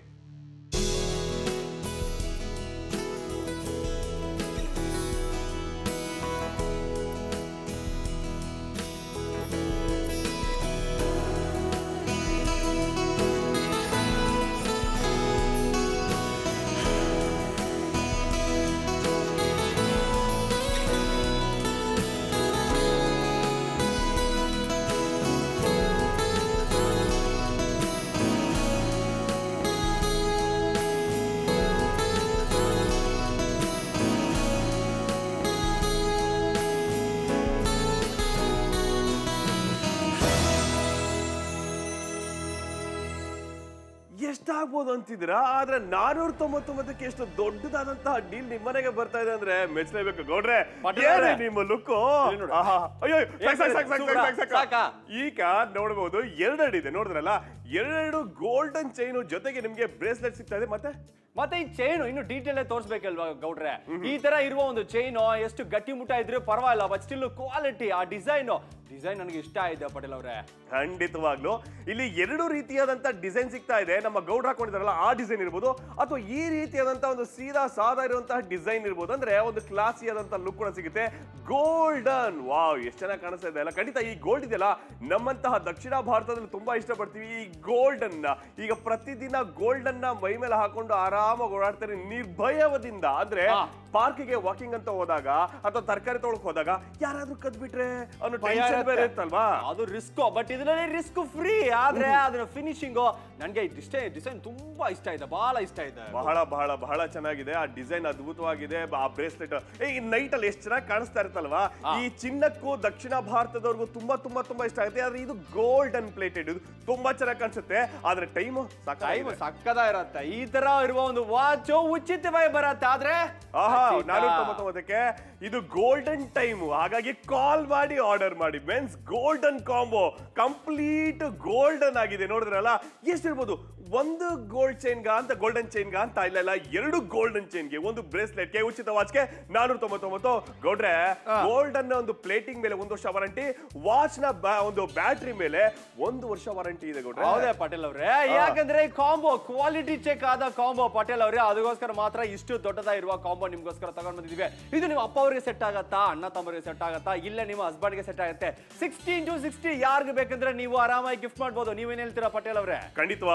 ಎಷ್ಟಾಗ್ಬೋದು ಅಂತಿದ್ದೀರಾ ಆದ್ರೆ ನಾನೂರ ತೊಂಬತ್ತೊಂಬತ್ತಕ್ಕೆ ಎಷ್ಟು ದೊಡ್ಡದಾದಂತಹ ಡೀಲ್ ನಿಮ್ಮನೆಗೆ ಬರ್ತಾ ಇದೆ ಅಂದ್ರೆ ಮೆಚ್ಚಲೇಬೇಕು ಗೌಡ್ರೆ ಪಟೇಲ್ ಅವ್ರೆ. ಏನೇ ನಿಮ್ಮ ಲುಕ್ಕು ಇಲ್ಲಿ ನೋಡಿ. ಆಹಾ. ಅಯ್ಯೋ ಸಾಕ್, ಸಾಕ್, ಸಾಕ್, ಸಾಕ್, ಸೂಪರ? ಸಾಕ್, ಸಾಕ್, ಸಾಕಾ? ಈಗ ನೋಡ್ಬೋದು ಎರಡೆರಡು ಇದೆ ನೋಡಿದ್ರಲ್ಲ ಎರಡೆರಡು ಗೋಲ್ಡನ್ ಚೈನು ಜೊತೆಗೆ ನಿಮ್ಗೆ ಬ್ರೇಸ್ಲೆಟ್ ಸಿಗ್ತಾ ಇದೆ ಮತ್ತೆ ಮತ್ತೆ ಈ ಚೈನ್ ಇನ್ನು ಡೀಟೇಲ್ ತೋರಿಸ್ಬೇಕಲ್ವಾ ಗೌಡ್ರೆ ಈ ತರ ಇರುವ ಒಂದು ಚೈನ್ ಎಷ್ಟು ಗಟ್ಟಿ ಮುಟ್ಟ ಇದ್ರೆ ಪರವಾಗಿಲ್ಲ ಬಟ್ ಸ್ಟಿಲ್ ಕ್ವಾಲಿಟಿ ಆ ಡಿಸೈನ್ ಡಿಸೈನ್ ನನಗೆ ಇಷ್ಟ ಆಗಿದೆ ಪಟೇಲ್ ಅವರೇ ಖಂಡಿತವಾಗ್ಲು ಇಲ್ಲಿ ಎರಡು ರೀತಿಯಾದಂತ ಡಿಸೈನ್ ಸಿಗ್ತಾ ಇದೆ ನಮ್ಮ ಗೌಡ್ರ ಹಾಕೊಂಡಿದಾರಲ್ಲ ಆ ಡಿಸೈನ್ ಇರ್ಬೋದು ಅಥವಾ ಈ ರೀತಿಯಾದಂತ ಒಂದು ಸೀದಾ ಸಾದಾ ಇರುವಂತಹ ಡಿಸೈನ್ ಇರ್ಬೋದು ಅಂದ್ರೆ ಒಂದು ಕ್ಲಾಸಿ ಆದಂತ ಲುಕ್ ಕೂಡ ಸಿಗುತ್ತೆ ಗೋಲ್ಡನ್ ವಾವ್ ಎಷ್ಟು ಚೆನ್ನಾಗಿ ಕಾಣಿಸ್ತಾ ಇದೆ ಅಲ್ಲ ಖಂಡಿತ ಈ ಗೋಲ್ಡ್ ಇದೆಯಲ್ಲ ನಮ್ಮಂತಹ ದಕ್ಷಿಣ ಭಾರತದಲ್ಲಿ ತುಂಬಾ ಇಷ್ಟಪಡ್ತೀವಿ ಈ ಗೋಲ್ಡನ್ ಈಗ ಪ್ರತಿದಿನ ಗೋಲ್ಡನ್ ನ ಮೈ ಮೇಲೆ ಹಾಕೊಂಡು ಆರಾಮಾಗಿ ಓಡಾಡ್ತಾರೆ ನಿರ್ಭಯದಿಂದ ಅಂದ್ರೆ ಹಾ. ಪಾರ್ಕಿಗೆ ವಾಕಿಂಗ್ ಅಂತ ಹೋದಾಗ ಅಥವಾ ತರಕಾರಿ ತೊಗೊಳಕ್ ಹೋದಾಗ ಯಾರಾದ್ರೂ ಕದ್ಬಿಟ್ರೆ ಅನ್ನೋ ಭಯ ಟೆನ್ಷನ್ ಬೇರೆ ಇರುತ್ತೆ. ಇರುತ್ತಲ್ವಾ ಅದು ರಿಸ್ಕ್ ಬಟ್ ಇದರಲ್ಲಿ ರಿಸ್ಕ್ ಫ್ರೀ ಆದ್ರೆ ಅದರ ಫಿನಿಶಿಂಗ್ ನನಗೆ ಡಿಸೈನ್ ಡಿಸೈನ್ ತುಂಬಾ ಇಷ್ಟ ಇದೆ ಬಹಳ ಇಷ್ಟ ಇದೆ ಬಹಳ ಬಹಳ ಬಹಳ ಚೆನ್ನಾಗಿದೆ ಆ ಡಿಸೈನ್ ಅದ್ಭುತವಾಗಿದೆ ಆ ಬ್ರೇಸ್ಲೆಟ್ ಈ ನೈಟ್ ಅಲ್ಲಿ ಎಷ್ಟು ಚೆನ್ನಾಗಿ ಕಾಣಿಸ್ತಾ ಇರುತ್ತಲ್ವಾ ಈ ಚಿನ್ನಕ್ಕೂ ದಕ್ಷಿಣ ಭಾರತದವ್ರಿಗೂ ತುಂಬಾ ತುಂಬಾ ತುಂಬಾ ಇಷ್ಟ ಆಗುತ್ತೆ ಆದ್ರೆ ಇದು ಗೋಲ್ಡನ್ ಪ್ಲೇಟೆಡ್ ಇದು ತುಂಬಾ ಚೆನ್ನಾಗಿ ಕಾಣಿಸುತ್ತೆ ಆದ್ರೆ ಟೈಮ್ ಟೈಮ್ ಸಕ್ಕದ ಇರತ್ತೆ ಈ ತರ ಇರುವ ಒಂದು ವಾಚ್ ಉಚಿತವಾಗಿ ಬರತ್ತೆ ಆದ್ರೆ ಆಹಾ ಖಚಿತ. ನಾನೂರ ತೊಂಬತ್ತೊಂಬತ್ತಕ್ಕೆ ಇದು ಗೋಲ್ಡನ್ ಟೈಮ್ ಹಾಗಾಗಿ ಕಾಲ್ ಮಾಡಿ ಆರ್ಡರ್ ಮಾಡಿ men's golden combo complete golden ಆಗಿದೆ ನೋಡಿದ್ರಲ್ಲ ಎಷ್ಟಿರ್ಬೋದು ಒಂದು ಗೋಲ್ಡ್ ಚೈನ್ಗ ಅಂತ ಗೋಲ್ಡನ್ ಚೈನ್ಗ ಅಂತ ಇಲ್ಲ ಇಲ್ಲ ಎರಡು ಗೋಲ್ಡನ್ ಚೈನ್ಗೆ ಒಂದು ಬ್ರೇಸ್ಲೆಟ್ಗೆ ಉಚಿತ ವಾಚ್ಗೆ ನಾನೂರ ತೊಂಬತ್ತೊಂಬತ್ತು ಗೌಡ್ರೆ ಗೋಲ್ಡನ್ ಒಂದು ಪ್ಲೇಟಿಂಗ್ ಮೇಲೆ ಒಂದು ವರ್ಷ ವಾರಂಟಿ ವಾಚ್ ನ ಬ್ಯಾ- ಒಂದು ಬ್ಯಾಟ್ರಿ ಮೇಲೆ ಒಂದು ವರ್ಷ ವಾರಂಟಿ ಇದೆ ಗೌಡ್ರೆ ಹೌದೇ ಪಟೇಲ್ ಅವ್ರೆ ಯಾಕಂದ್ರೆ ಕಾಂಬೋ ಕ್ವಾಲಿಟಿ ಚೆಕ್ ಆದ ಕಾಂಬೋ ಪಟೇಲ್ ಅವ್ರೆ ಅದಕ್ಕೋಸ್ಕರ ಮಾತ್ರ ಇಷ್ಟು ದೊಡ್ಡದಾಗಿರುವ ಕಾಂಬೋ ನಿಮ್ಗೋಸ್ಕರ ತಗೊಂಡ್ ಬಂದಿದ್ದೀವಿ ಇದು ನಿಮ್ಮ ಅಪ್ಪ ಅವರಿಗೆ ಸೆಟ್ ಆಗತ್ತಾ ಅಣ್ಣ ತಮ್ಮರಿಗೆ ಸೆಟ್ ಆಗತ್ತಾ ಇಲ್ಲ ನಿಮ್ಮ ಹಸ್ಬೆಂಡ್ಗೆ ಸೆಟ್ ಆಗುತ್ತೆ ಸಿಕ್ಸ್ಟೀನ್ ಟು ಸಿಕ್ಸ್ಟಿ ಯಾರಿಗೆ ಬೇಕಂದ್ರೆ ನೀವು ಆರಾಮಾಗಿ ಗಿಫ್ಟ್ ಮಾಡ್ಬೋದು ನೀವೇನ್ ಹೇಳ್ತೀರಾ ಪಟೇಲ್ ಅವ್ರೆ ಖಂಡಿತವಾಗ್ಲೂ ಈಗ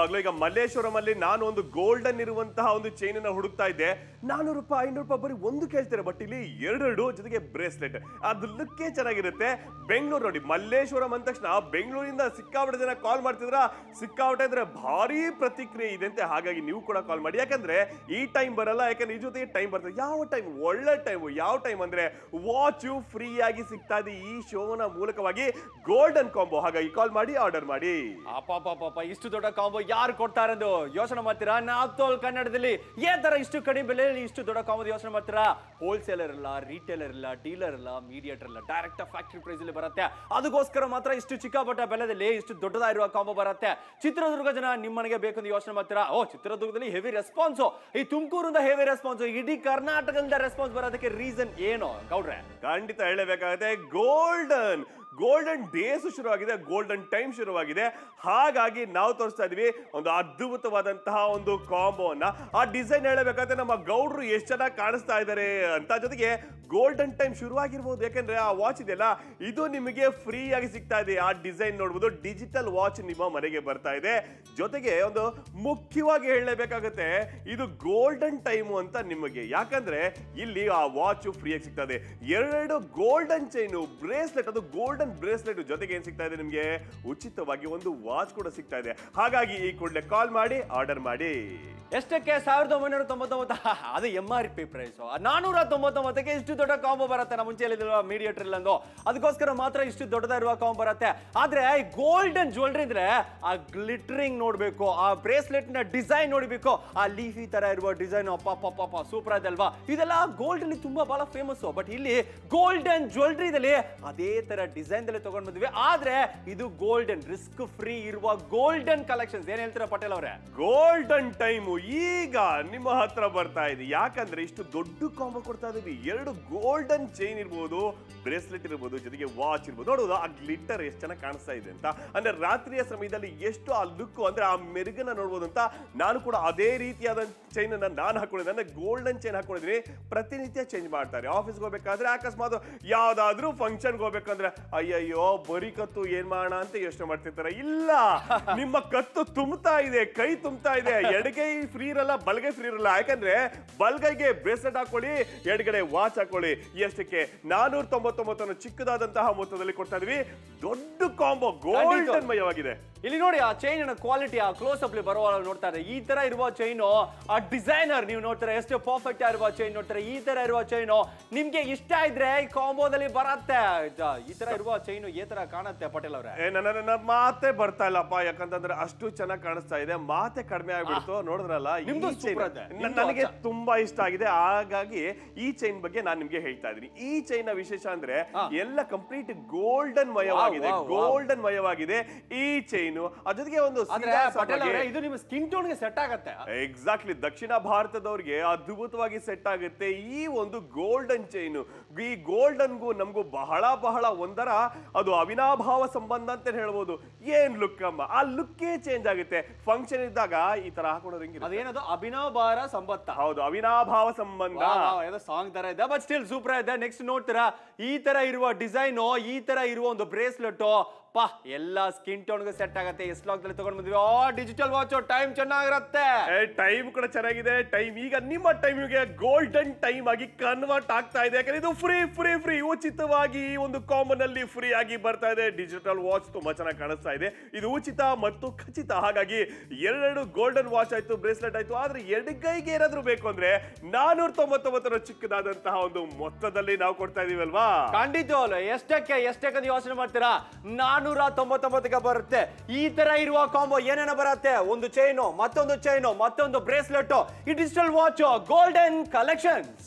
ಮಲ್ಲೇಶ್ವರಂ ಅಲ್ಲಿ ನಾನು ಒಂದು ಗೋಲ್ಡನ್ ಇರುವಂತಹ ಒಂದು ಚೈನ್ ಅನ್ನ ಹುಡುಕ್ತಾ ಇದ್ದೆ ನಾನೂರು ರೂಪಾಯಿ ಐನೂರು ರೂಪಾಯಿ ಬರೀ ಒಂದು ಕೇಳ್ತಾರೆ ಬಟ್ ಇಲ್ಲಿ ಎರಡೆರಡು ಜೊತೆಗೆ ಬ್ರೇಸ್ಲೆಟ್ ಅದು ಲುಕ್ಕೇ ಚೆನ್ನಾಗಿರುತ್ತೆ ಬೆಂಗಳೂರು ನೋಡಿ ಮಲ್ಲೇಶ್ವರಂ ಅಂದ ತಕ್ಷಣ ಬೆಂಗಳೂರಿಂದ ಸಿಕ್ಕಾಪಟ್ಟೆ ಜನ ಕಾಲ್ ಮಾಡ್ತಿದ್ರ ಸಿಕ್ಕಾಪಟ್ಟೆ ಅಂದ್ರೆ ಭಾರಿ ಪ್ರತಿಕ್ರಿಯೆ ಇದೆ ಅಂತೆ ಹಾಗಾಗಿ ನೀವು ಕೂಡ ಕಾಲ್ ಮಾಡಿ ಯಾಕಂದ್ರೆ ಈ ಟೈಮ್ ಬರಲ್ಲ ಯಾಕಂದ್ರೆ ಈ ಜೊತೆಗೆ ಟೈಮ್ ಬರ್ತದೆ ಯಾವ ಟೈಮ್ ಒಳ್ಳೆ ಟೈಮ್ ಯಾವ ಟೈಮ್ ಅಂದ್ರೆ ವಾಚು ಫ್ರೀ ಆಗಿ ಸಿಗ್ತಾ ಇದೆ ಈ ಶೋನ ಮೂಲಕವಾಗಿ ಗೋಲ್ಡನ್ ಕಾಂಬೋ ಹಾಗಾಗಿ ಕಾಲ್ ಮಾಡಿ ಆರ್ಡರ್ ಮಾಡಿ ಪಾಪ ಇಷ್ಟು ದೊಡ್ಡ ಕಾಂಬೋ ಯಾರು ಕೊಡ್ತಾರೆ ಎಂದು ಯೋಚನೆ ಮಾಡ್ತೀರಾ ನಾಪ್ತೋಲ್ ಕನ್ನಡದಲ್ಲಿ ಏ ತರ ಇಷ್ಟು ಕಡಿಮೆ ಬೆಲೆಯಲ್ಲಿ ಇಷ್ಟು ದೊಡ್ಡ ಕಾಂಬೋ ಯೋಚನೆ ಮಾಡ್ತೀರಾ ಹೋಲ್ಸೇಲರ್ ಇಲ್ಲ ರಿಟೇಲರ್ ಇಲ್ಲ ಡೀಲರ್ ಇಲ್ಲ ಮೀಡಿಯೇಟರ್ ಇಲ್ಲ ಡೈರೆಕ್ಟ್ ಫ್ಯಾಕ್ಟರಿ ಪ್ರೈಸ್ ಅಲ್ಲಿ ಬರುತ್ತೆ ಅದಕ್ಕೋಸ್ಕರ ಮಾತ್ರ ಇಷ್ಟು ಚಿಕ್ಕಪಟ್ಟ ಬೆಲೆದಲ್ಲಿ ಇಷ್ಟು ದೊಡ್ಡದಾಗಿರುವ ಕಾಂಬೋ ಬರುತ್ತೆ ಚಿತ್ರದುರ್ಗ ಜನ ನಿಮ್ಮ ಮನೆಗೆ ಬೇಕು ಅಂತ ಯೋಚನೆ ಮಾಡ್ತೀರಾ ಓ ಚಿತ್ರದುರ್ಗದಲ್ಲಿ ಹೆವಿ ರೆಸ್ಪಾನ್ಸ್ ಈ ತುಮಕೂರಿಂದ ಹೆವಿ ರೆಸ್ಪಾನ್ಸ್ ಇಡೀ ಕರ್ನಾಟಕದಿಂದ ರೆಸ್ಪಾನ್ಸ್ ಬರೋದಕ್ಕೆ ರೀಸನ್ ಏನು ಗೌಡ್ರೆ ಖಂಡಿತ ಹೇಳಬೇಕಾಗುತ್ತೆ ಗೋಲ್ಡನ್ ಗೋಲ್ಡನ್ ಡೇಸ್ ಶುರುವಾಗಿದೆ ಗೋಲ್ಡನ್ ಟೈಮ್ ಶುರುವಾಗಿದೆ ಹಾಗಾಗಿ ನಾವು ತೋರಿಸ್ತಾ ಇದೀವಿ ಒಂದು ಅದ್ಭುತವಾದಂತಹ ಒಂದು ಕಾಂಬೋನ ಆ ಡಿಸೈನ್ ಹೇಳಬೇಕಾದ್ರೆ ನಮ್ಮ ಗೌಡ್ರು ಎಷ್ಟು ಚೆನ್ನಾಗಿ ಕಾಣಿಸ್ತಾ ಇದ್ದಾರೆ ಅಂತ ಜೊತೆಗೆ ಗೋಲ್ಡನ್ ಟೈಮ್ ಶುರುವಾಗಿರ್ಬೋದು ಯಾಕಂದ್ರೆ ಆ ವಾಚ್ ಇದೆಯಲ್ಲ ಇದು ನಿಮಗೆ ಫ್ರೀ ಆಗಿ ಸಿಗ್ತಾ ಇದೆ ಆ ಡಿಸೈನ್ ನೋಡ್ಬೋದು ಡಿಜಿಟಲ್ ವಾಚ್ ನಿಮ್ಮ ಮನೆಗೆ ಬರ್ತಾ ಇದೆ ಜೊತೆಗೆ ಒಂದು ಮುಖ್ಯವಾಗಿ ಹೇಳಲೇಬೇಕಾಗುತ್ತೆ ಇದು ಗೋಲ್ಡನ್ ಟೈಮು ಅಂತ ನಿಮಗೆ ಯಾಕಂದ್ರೆ ಇಲ್ಲಿ ಆ ವಾಚ್ ಫ್ರೀ ಆಗಿ ಸಿಗ್ತಾ ಇದೆ ಎರಡು ಗೋಲ್ಡನ್ ಚೈನು ಬ್ರೇಸ್ಲೆಟ್ ಅದು ಗೋಲ್ಡನ್ ಬ್ರೇಸ್ಲೆಟ್ ಜೊತೆಗೆ ಏನ್ ಸಿಗ್ತಾ ಇದೆ ನಿಮಗೆ ಉಚಿತವಾಗಿ ಒಂದು ವಾಚ್ ಕೂಡ ಸಿಗ್ತಾ ಇದೆ ಹಾಗಾಗಿ ಈ ಕೂಡಲೇ ಕಾಲ್ ಮಾಡಿ ಆರ್ಡರ್ ಮಾಡಿ ಎಷ್ಟಕ್ಕೆ ಸಾವಿರದ ಒಂಬೈನೂರ ತೊಂಬತ್ತೊಂಬತ್ತು ಅದು ಎಂ ಆರ್ ಪಿ ಪ್ರೈಸ್ ನಾನೂರ ತೊಂಬತ್ತೊಂಬತ್ತಕ್ಕೆ ಇಷ್ಟು ದೊಡ್ಡ ಕಾಂಬೋ ಬರುತ್ತೆ ನಮ್ಮ ಮುಂಚೆ ಹೇಳಿದ್ರಲ್ಲ ಮೀಡಿಯೇಟರ್ ಇಲ್ಲಂದು ಅದಕ್ಕೋಸ್ಕರ ಮಾತ್ರ ಇಷ್ಟು ದೊಡ್ಡದಾಗಿರುವ ಕಾಂಬೋ ಬರುತ್ತೆ ಆದ್ರೆ ಈ ಗೋಲ್ಡನ್ ಜ್ಯುವೆಲ್ರಿ ಅಂದ್ರೆ ಆ ಗ್ಲಿಟರಿಂಗ್ ನೋಡ್ಬೇಕು ಆ ಬ್ರೇಸ್ಲೆಟ್ ನ ಡಿಸೈನ್ ನೋಡಬೇಕು ಆ ಲೀಫಿ ತರ ಇರುವ ಡಿಸೈನ್ ಪಾಪ ಪಾಪ ಸೂಪರ್ ಅದಲ್ವಾ ಇದೆಲ್ಲ ಗೋಲ್ಡ್ ಅಲ್ಲಿ ತುಂಬಾ ಬಹಳ ಫೇಮಸ್ ಬಟ್ ಇಲ್ಲಿ ಗೋಲ್ಡನ್ ಜ್ಯುವೆಲ್ರಿದಲ್ಲಿ ಅದೇ ತರ ಡಿಸೈನ್ ದಲ್ಲಿ ತಗೊಂಡ್ ಬಂದ್ವಿ ಆದ್ರೆ ಇದು ಗೋಲ್ಡನ್ ರಿಸ್ಕ್ ಫ್ರೀ ಇರುವ ಗೋಲ್ಡನ್ ಕಲೆಕ್ಷನ್ಸ್ ಏನ್ ಹೇಳ್ತೀರಾ ಪಟೇಲ್ ಅವರೇ ಗೋಲ್ಡನ್ ಟೈಮು ಈಗ ನಿಮ್ಮ ಹತ್ರ ಬರ್ತಾ ಇದೆ ಯಾಕಂದ್ರೆ ಇಷ್ಟು ದೊಡ್ಡ ಕಾಂಬೋ ಕೊಡ್ತಾ ಇದೀವಿ ಎರಡು ಗೋಲ್ಡನ್ ಚೈನ್ ಇರ್ಬೋದು ಬ್ರೇಸ್ಲೆಟ್ ಇರ್ಬೋದು ಜೊತೆಗೆ ವಾಚ್ ಇರ್ಬೋದು ನೋಡೋದು ಆ ಗ್ಲಿಟರ್ ಎಷ್ಟು ಚೆನ್ನಾಗಿ ಕಾಣಿಸ್ತಾ ಇದೆ ಅಂತ ಅಂದ್ರೆ ರಾತ್ರಿಯ ಸಮಯದಲ್ಲಿ ಎಷ್ಟು ಆ ಲುಕ್ ಅಂದ್ರೆ ಆ ಮೆರುಗನ್ನ ನೋಡ್ಬೋದು ಅಂತ ನಾನು ಕೂಡ ಅದೇ ರೀತಿಯಾದ ಚೈನ್ ಅನ್ನ ನಾನು ಹಾಕೊಂಡಿದ್ದೆ ಅಂದ್ರೆ ಗೋಲ್ಡನ್ ಚೈನ್ ಹಾಕೊಂಡಿದ್ದೀನಿ ಪ್ರತಿನಿತ್ಯ ಚೇಂಜ್ ಮಾಡ್ತಾರೆ ಆಫೀಸ್ಗೆ ಹೋಗ್ಬೇಕಾದ್ರೆ ಅಕಸ್ಮಾತ್ ಯಾವ್ದಾದ್ರೂ ಫಂಕ್ಷನ್ಗೆ ಹೋಗ್ಬೇಕಂದ್ರೆ ಅಯ್ಯಯ್ಯೋ ಬರೀ ಕತ್ತು ಏನ್ ಮಾಡೋಣ ಅಂತ ಯೋಚನೆ ಮಾಡ್ತಿರ್ತಾರೆ ಇಲ್ಲ ನಿಮ್ಮ ಕತ್ತು ತುಂಬ್ತಾ ಇದೆ ಕೈ ತುಂಬ್ತಾ ಇದೆ ಎಡಗೈ ಫ್ರೀ ಇರಲ್ಲ ಬಲಗೈ ಫ್ರೀ ಇರಲ್ಲ ಯಾಕಂದ್ರೆ ಬಲಗೈಗೆ ಬ್ರೇಸ್ಲೆಟ್ ಹಾಕೊಳ್ಳಿ ಎಡಗಡೆ ವಾಚ್ ಹಾಕೊಳ್ಳಿ ಎಷ್ಟಕ್ಕೆ ನಾನೂರ ತೊಂಬತ್ತೊಂಬತ್ತನ್ನು ಚಿಕ್ಕದಾದಂತಹ ಮೊತ್ತದಲ್ಲಿ ಕೊಡ್ತಾ ಇದೀವಿ ದೊಡ್ಡ ಕಾಂಬೋ ಗೋಲ್ಡನ್ ಮಯವಾಗಿದೆ ಇಲ್ಲಿ ನೋಡಿ ಆ ಚೈನ್ ಕ್ವಾಲಿಟಿ ಆ ಕ್ಲೋಸ್ ಅಪ್ ಬರುವಾಗ ನೋಡ್ತಾ ಇದ್ದಾರೆ ಈ ತರ ಇರುವ ಚೈನು ಆ ಡಿಸೈನರ್ ನೀವು ನೋಡ್ತಾರೆ ಎಷ್ಟು ಪರ್ಫೆಕ್ಟ್ ಇರುವ ಚೈನ್ ನೋಡ್ತಾರೆ ಈ ತರ ಇರುವ ಚೈನು ನಿಮ್ಗೆ ಇಷ್ಟ ಇದ್ರೆ ಈ ಕಾಂಬೋದಲ್ಲಿ ಬರತ್ತೆ ಇದ- ಈ ತರ ಇರುವ ಚೈನು ಈ ತರ ಕಾಣತ್ತೆ ಪಟೇಲ್ ಅವ್ರೆ ಏ ನನ್ನ ನನ್ನ ಮಾತೆ ಬರ್ತಾ ಇಲ್ಲಪ್ಪ ಯಾಕಂತಂದ್ರೆ ಅಷ್ಟು ಚೆನ್ನಾಗಿ ಕಾಣಿಸ್ತಾ ಇದೆ ಮಾತೆ ಕಡಿಮೆ ಆಗ್ಬಿಡ್ತು ನೋಡಿದ್ರಲ್ಲ ಈ ನಿಮ್ದು chain super ಇದೆ. ನ- ನಿಮ್ದು ನನಗೆ ಅಚ್ಚ. ತುಂಬಾ ಇಷ್ಟ ಆಗಿದೆ ಹಾಗಾಗಿ ಈ ಚೈನ್ ಬಗ್ಗೆ ನಾನು ನಿಮ್ಗೆ ಹೇಳ್ತಾ ಇದೀನಿ ಈ ಚೈನ್ ನ ವಿಶೇಷ ಅಂದ್ರೆ ಹಾ. ಎಲ್ಲ ಕಂಪ್ಲೀಟ್ ಗೋಲ್ಡನ್ ಮಯವಾಗಿದೆ wow, wow. ಗೋಲ್ಡನ್ ಮಯವಾಗಿದೆ ಈ ಚೈನು ಅದ್ರ ಜೊತೆಗೆ ಒಂದು ಆದ್ರೆ ಪಟೇಲ್ ಅವ್ರೆ ಇದು ನಿಮ್ಮ ಸ್ಕಿನ್ ಟೋನ್ಗೆ ಸೆಟ್ ಆಗತ್ತೆ ಎಕ್ಸಾಕ್ಟ್ಲಿ ದಕ್ಷಿಣ ಭಾರತದವ್ರಿಗೆ ಅದ್ಭುತವಾಗಿ ಸೆಟ್ ಆಗುತ್ತೆ ಈ ಒಂದು ಗೋಲ್ಡನ್ ಚೈನು ಈ ಗೋಲ್ಡನ್ಗೂ ನಮಗೂ ಬಹಳ ಬಹಳ ಒಂದರ ಅದು ಅವಿನಾಭಾವ ಸಂಬಂಧ ಅಂತ ಹೇಳ್ಬೋದು ಏನ್ ಲುಕ್ ಅಮ್ಮ ಆ ಲುಕ್ಕೇ ಚೇಂಜ್ ಆಗುತ್ತೆ ಫಂಕ್ಷನ್ ಇದ್ದಾಗ ಈ ತರ ಹಾಕೊಂಡ್ರೆ ಹೆಂಗಿರುತ್ತೆ ಅದೇನದು ಅಭಿನವ್ ಬಾರ ಸಂಬತ್ತ ಹೌದು ಅವಿನಾಭಾವ ಸಂಬಂಧ ಏನೋ ಸಾಂಗ್ ತರ ಇದೆ ಬಟ್ ಸ್ಟಿಲ್ ಸೂಪರ್ ಇದೆ ನೆಕ್ಸ್ಟ್ ನೋಡ್ತೀರಾ ಈ ತರ ಇರುವ ಡಿಸೈನು ಈ ತರ ಇರುವ ಒಂದು ಬ್ರೇಸ್ಲೆಟ್ ಪಾ ಎಲ್ಲ ಸ್ಕಿನ್ ಟೋನ್ಗೆ ಸೆಟ್ ಆಗತ್ತೆ ಎಸ್ ಲಾಕ್ದಲ್ಲಿ ತಗೊಂಡ್ ಬಂದ್ವಿ ಆ ಡಿಜಿಟಲ್ ವಾಚ್ ಟೈಮ್ ಚೆನ್ನಾಗಿರತ್ತೆ ಟೈಮ್ ಕೂಡ ಚೆನ್ನಾಗಿದೆ ಟೈಮ್ ಈಗ ನಿಮ್ಮ ಟೈಮಿಗೆ ಗೋಲ್ಡನ್ ಟೈಮ್ ಆಗಿ ಕನ್ವರ್ಟ್ ಆಗ್ತಾ ಇದೆ ಯಾಕಂದ್ರೆ ಇದು ಫ್ರೀ ಫ್ರೀ ಫ್ರೀ ಉಚಿತವಾಗಿ ಈ ಒಂದು ಕಾಮನ್ ಅಲ್ಲಿ ಫ್ರೀ ಆಗಿ ಬರ್ತಾ ಇದೆ ಡಿಜಿಟಲ್ ವಾಚ್ ತುಂಬಾ ಚೆನ್ನಾಗಿ ಕಾಣಿಸ್ತಾ ಇದೆ ಇದು ಉಚಿತ ಮತ್ತು ಖಚಿತ ಹಾಗಾಗಿ ಎರಡೆರಡು ಗೋಲ್ಡನ್ ವಾಚ್ ಆಯ್ತು ಬ್ರೇಸ್ಲೆಟ್ ಆಯ್ತು ಆದ್ರೆ ಎಡಗೈಗೆ ಏನಾದ್ರೂ ಬೇಕು ಅಂದ್ರೆ ನಾನೂರ ತೊಂಬತ್ತೊಂಬತ್ತರ ಚಿಕ್ಕದಾದಂತಹ ಒಂದು ಮೊತ್ತದಲ್ಲಿ ನಾವು ಕೊಡ್ತಾ ಇದೀವಲ್ವಾ ಖಂಡಿತವಲ್ಲ ಎಷ್ಟಕ್ಕೆ ಎಷ್ಟಕ್ಕೆ ಅಂತ ಯೋಚನೆ ಮಾಡ್ತೀರಾ ನಾನೂರ ತೊಂಬತ್ತೊಂಬತ್ತಕ್ಕೆ ಬರುತ್ತೆ ಈ ತರ ಇರುವ ಕಾಂಬೋ ಏನೇನ ಬರುತ್ತೆ ಒಂದು ಚೈನು ಮತ್ತೊಂದು ಚೈನು ಮತ್ತೊಂದು ಬ್ರೇಸ್ಲೆಟ್ ಈ ಡಿಜಿಟಲ್ ವಾಚ್ ಗೋಲ್ಡನ್ ಕಲೆಕ್ಷನ್ಸ್